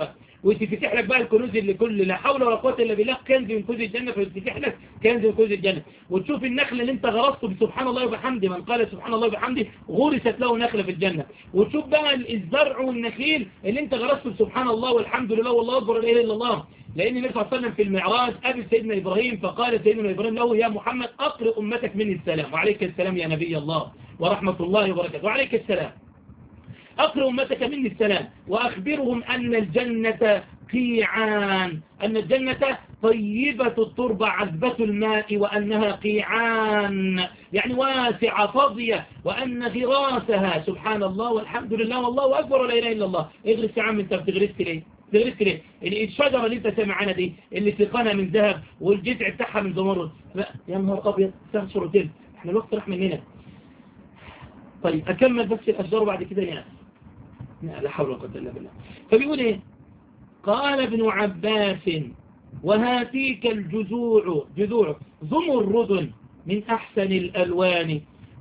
وتفتح لك بقى الكنوز اللي كل لا حول ولا قوه الا بالله كنز من كنوز الجنه فيتفتح لك كنز من كنوز الجنه وتشوف النخل اللي انت غرسته بسبحان الله وبحمده من قال سبحان الله وبحمده غرست له نخله في الجنه وتشوف بقى الزرع والنخيل اللي انت غرسته بسبحان الله والحمد لله والله اكبر لا اله الا الله لان النبي صلى الله عليه وسلم في المعراج قابل سيدنا ابراهيم فقال سيدنا ابراهيم له يا محمد اقرئ امتك مني السلام وعليك السلام يا نبي الله ورحمه الله وبركاته وعليك السلام أقرأ أمتك مني السلام وأخبرهم أن الجنة قيعان أن الجنة طيبة التربة عذبة الماء وأنها قيعان يعني واسعة فاضية وأن غراسها سبحان الله والحمد لله والله أكبر ولا إله إلا الله اغرس يا عم أنت بتغرس ليه تغرس ليه الشجرة اللي انت سامع عنها دي اللي سقانها من ذهب والجذع بتاعها من زمرد يا نهار أبيض ساعة شروتين احنا الوقت راح مننا طيب أكمل بس الأشجار وبعد كده نعم لا حول ولا قوة إلا بالله فبيقول إيه قال ابن عباس وهاتيك الجذوع جذوع زمرد من أحسن الألوان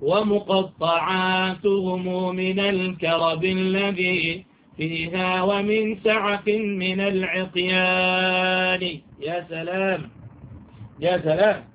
ومقطعاتهم من الكرب الذي فيها ومن سعة من العقيان يا سلام يا سلام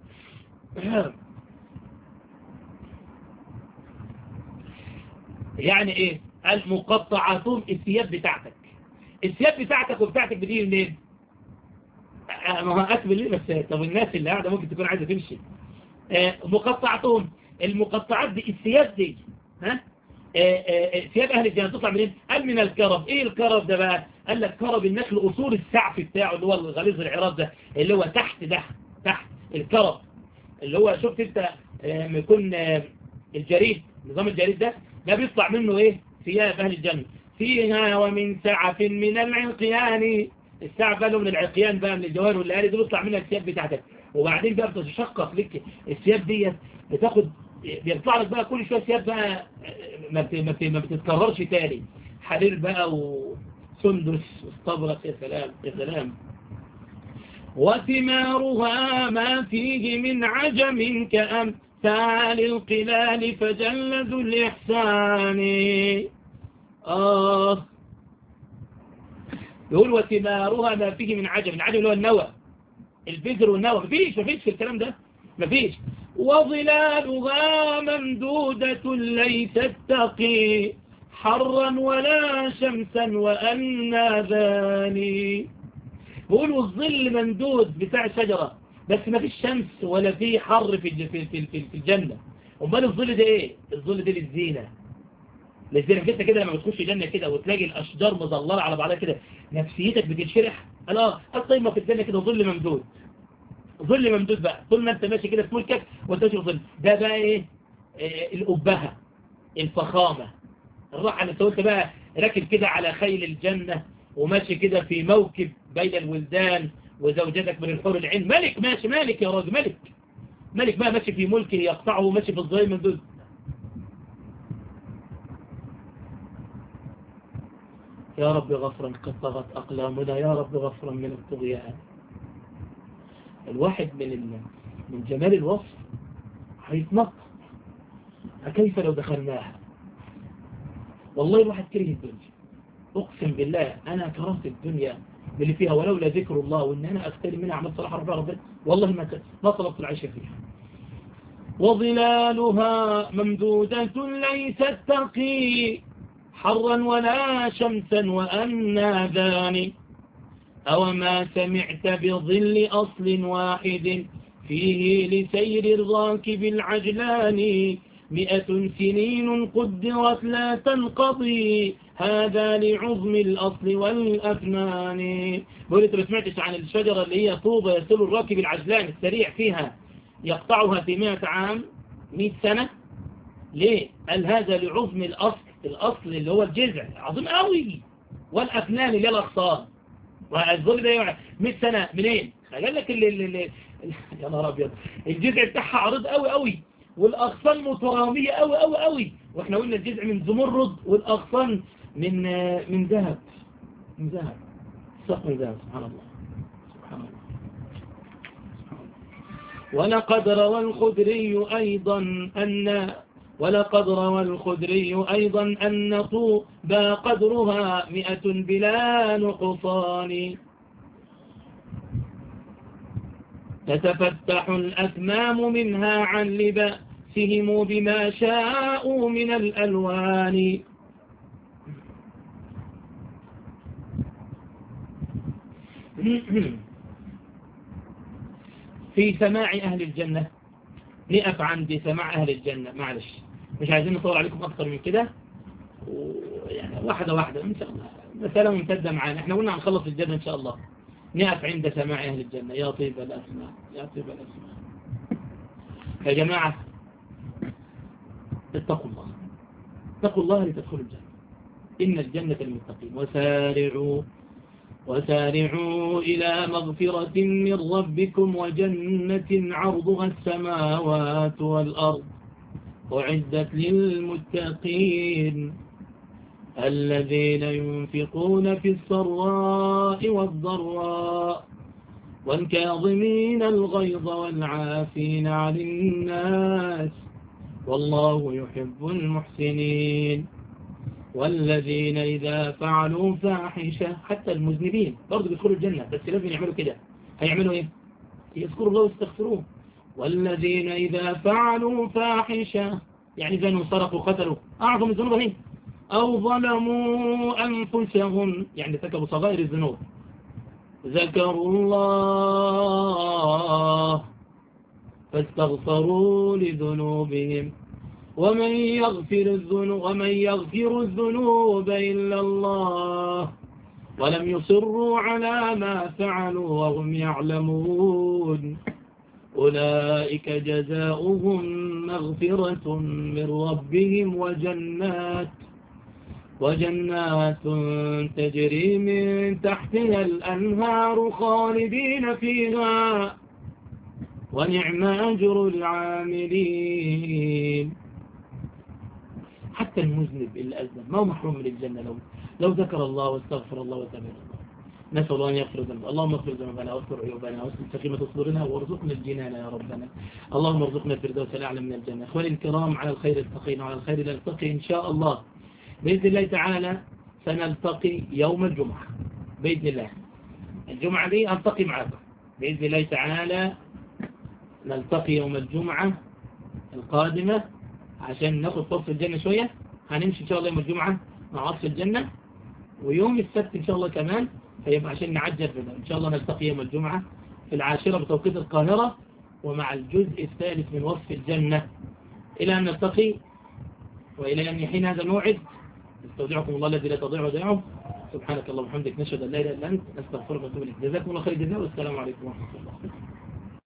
يعني ايه المقطعاتهم الثياب بتاعتك الثياب بتاعتك وبتاعتك بتيجي منين ما هو اكمل ليه بس طب الناس اللي قاعده ممكن تكون عايزه تمشي آه مقطعاتهم المقطعات دي الثياب دي ها ثياب اهل الجنه تطلع منين قال من الكرب ايه الكرب ده بقى قال لك كرب النخل اصول السعف بتاعه اللي هو الغليظ العراض ده اللي هو تحت ده تحت الكرب اللي هو شفت انت لما يكون الجريد نظام الجريد ده ده بيطلع منه ايه ثياب أهل الجنة فيها ومن سعف من العقيان السعف بقى من العقيان بقى من الجوار والليالي دي بيطلع منها الثياب بتاعتك وبعدين بقى بتتشقق لك الثياب ديت بتاخد بيطلع لك بقى كل شويه ثياب بقى ما بت... ما, بت... ما بتتكررش تاني حرير بقى وسندس واستبرق يا سلام يا سلام وثمارها ما فيه من عجم كأمثال القلال فجل ذو الإحسان آه يقول وثمارها ما فيه من عجب العجب اللي هو النوى البذر والنوى مفيش مفيش في الكلام ده مفيش وظلالها ممدودة ليست تقي حرا ولا شمسا وأنا ذاني بقول والظل ممدود بتاع الشجرة بس ما فيش شمس ولا في حر في في في في الجنة امال الظل ده ايه الظل ده للزينة لذلك انت كده لما بتخش جنة كده وتلاقي الاشجار مظللة على بعضها كده نفسيتك بتنشرح اه الطيمة في الجنة كده ظل ممدود ظل ممدود بقى طول ما انت ماشي كده في ملكك وانت ماشي في ظل ده بقى ايه, إيه الأبهة الفخامة الراحة اللي انت بقى راكب كده على خيل الجنة وماشي كده في موكب بين الولدان وزوجتك من الحور العين ملك ماشي مالك يا راجل ملك ملك بقى ماشي في ملكه يقطعه ماشي في الظل ممدود يا رب غفرا قد طغت أقلامنا يا رب غفرا من الطغيان الواحد من من جمال الوصف هيتنطط فكيف لو دخلناها والله الواحد كره الدنيا اقسم بالله انا كرهت الدنيا اللي فيها ولولا ذكر الله وان انا اختلي منها اعمال صلاح ربنا ربنا والله ما ما طلبت العيش فيها وظلالها ممدودة ليست تقي حرا ولا شمسا وأنا ذاني أو ما سمعت بظل أصل واحد فيه لسير الراكب العجلان مئة سنين قدرت لا تنقضي هذا لعظم الأصل والأفنان بقول انت ما سمعتش عن الشجرة اللي هي طوبة يسل الراكب العجلان السريع فيها يقطعها في مئة عام مئة سنة ليه؟ قال هذا لعظم الأصل الأصل اللي هو الجذع عظيم قوي والأفنان اللي هي الأغصان والظل ده يعني 100 سنة منين قال لك اللي اللي اللي يا نهار ابيض الجذع بتاعها عريض قوي قوي والاغصان متراميه قوي قوي قوي واحنا قلنا الجذع من زمرد والاغصان من من ذهب من ذهب ساق من ذهب سبحان الله سبحان الله ولقد روى الخدري أيضا أن ولقد روى الخدري أيضا أن طوبى قدرها مئة بلا نقصان تتفتح الأكمام منها عن لباسهم بما شاءوا من الألوان في سماع أهل الجنة نقف عند سماع أهل الجنة معلش مش عايزين نطول عليكم أكثر من كده يعني واحدة واحدة إن شاء الله مسألة ممتدة معانا احنا قلنا هنخلص الجنة إن شاء الله نقف عند سماع أهل الجنة يا طيب الأسماء يا طيب الأسماء يا جماعة اتقوا الله اتقوا الله لتدخلوا الجنة إن الجنة المتقين وسارعوا وسارعوا إلى مغفرة من ربكم وجنة عرضها السماوات والأرض أعدت للمتقين الذين ينفقون في السراء والضراء والكاظمين الغيظ والعافين عن الناس والله يحب المحسنين والذين إذا فعلوا فاحشة حتى المذنبين برضو بيدخلوا الجنة بس لازم يعملوا كده هيعملوا ايه يذكروا الله ويستغفروه والذين إذا فعلوا فاحشة يعني زنوا سرقوا قتلوا أعظم الذنوب هي أو ظلموا أنفسهم يعني ارتكبوا صغائر الذنوب ذكروا الله فاستغفروا لذنوبهم ومن يغفر الذنوب ومن يغفر الذنوب إلا الله ولم يصروا على ما فعلوا وهم يعلمون أولئك جزاؤهم مغفرة من ربهم وجنات وجنات تجري من تحتها الأنهار خالدين فيها ونعم أجر العاملين حتى المذنب اللي أذنب ما هو محروم من الجنة لو لو ذكر الله واستغفر الله وتابع الله نسأل الله أن يغفر ذنبنا اللهم اغفر ذنوبنا واغفر عيوبنا واصل سخيمة صدورنا وارزقنا الجنان يا ربنا اللهم ارزقنا الفردوس الأعلى من الجنة اخواني الكرام على الخير التقين وعلى الخير نلتقي إن شاء الله بإذن الله تعالى سنلتقي يوم الجمعة بإذن الله الجمعة دي ألتقي معكم بإذن الله تعالى نلتقي يوم الجمعة القادمة عشان ناخد فرصة الجنة شوية هنمشي إن شاء الله يوم الجمعة مع عصر الجنة ويوم السبت إن شاء الله كمان فيبقى عشان نعجل في إن شاء الله نلتقي يوم الجمعة في العاشرة بتوقيت القاهرة ومع الجزء الثالث من وصف الجنة إلى أن نلتقي وإلى أن يحين هذا الموعد نستودعكم الله الذي لا تضيع ودائعه سبحانك اللهم وبحمدك نشهد أن لا إله إلا أنت نستغفرك ونتوب إليك جزاكم الله خير الجزاء والسلام عليكم ورحمة الله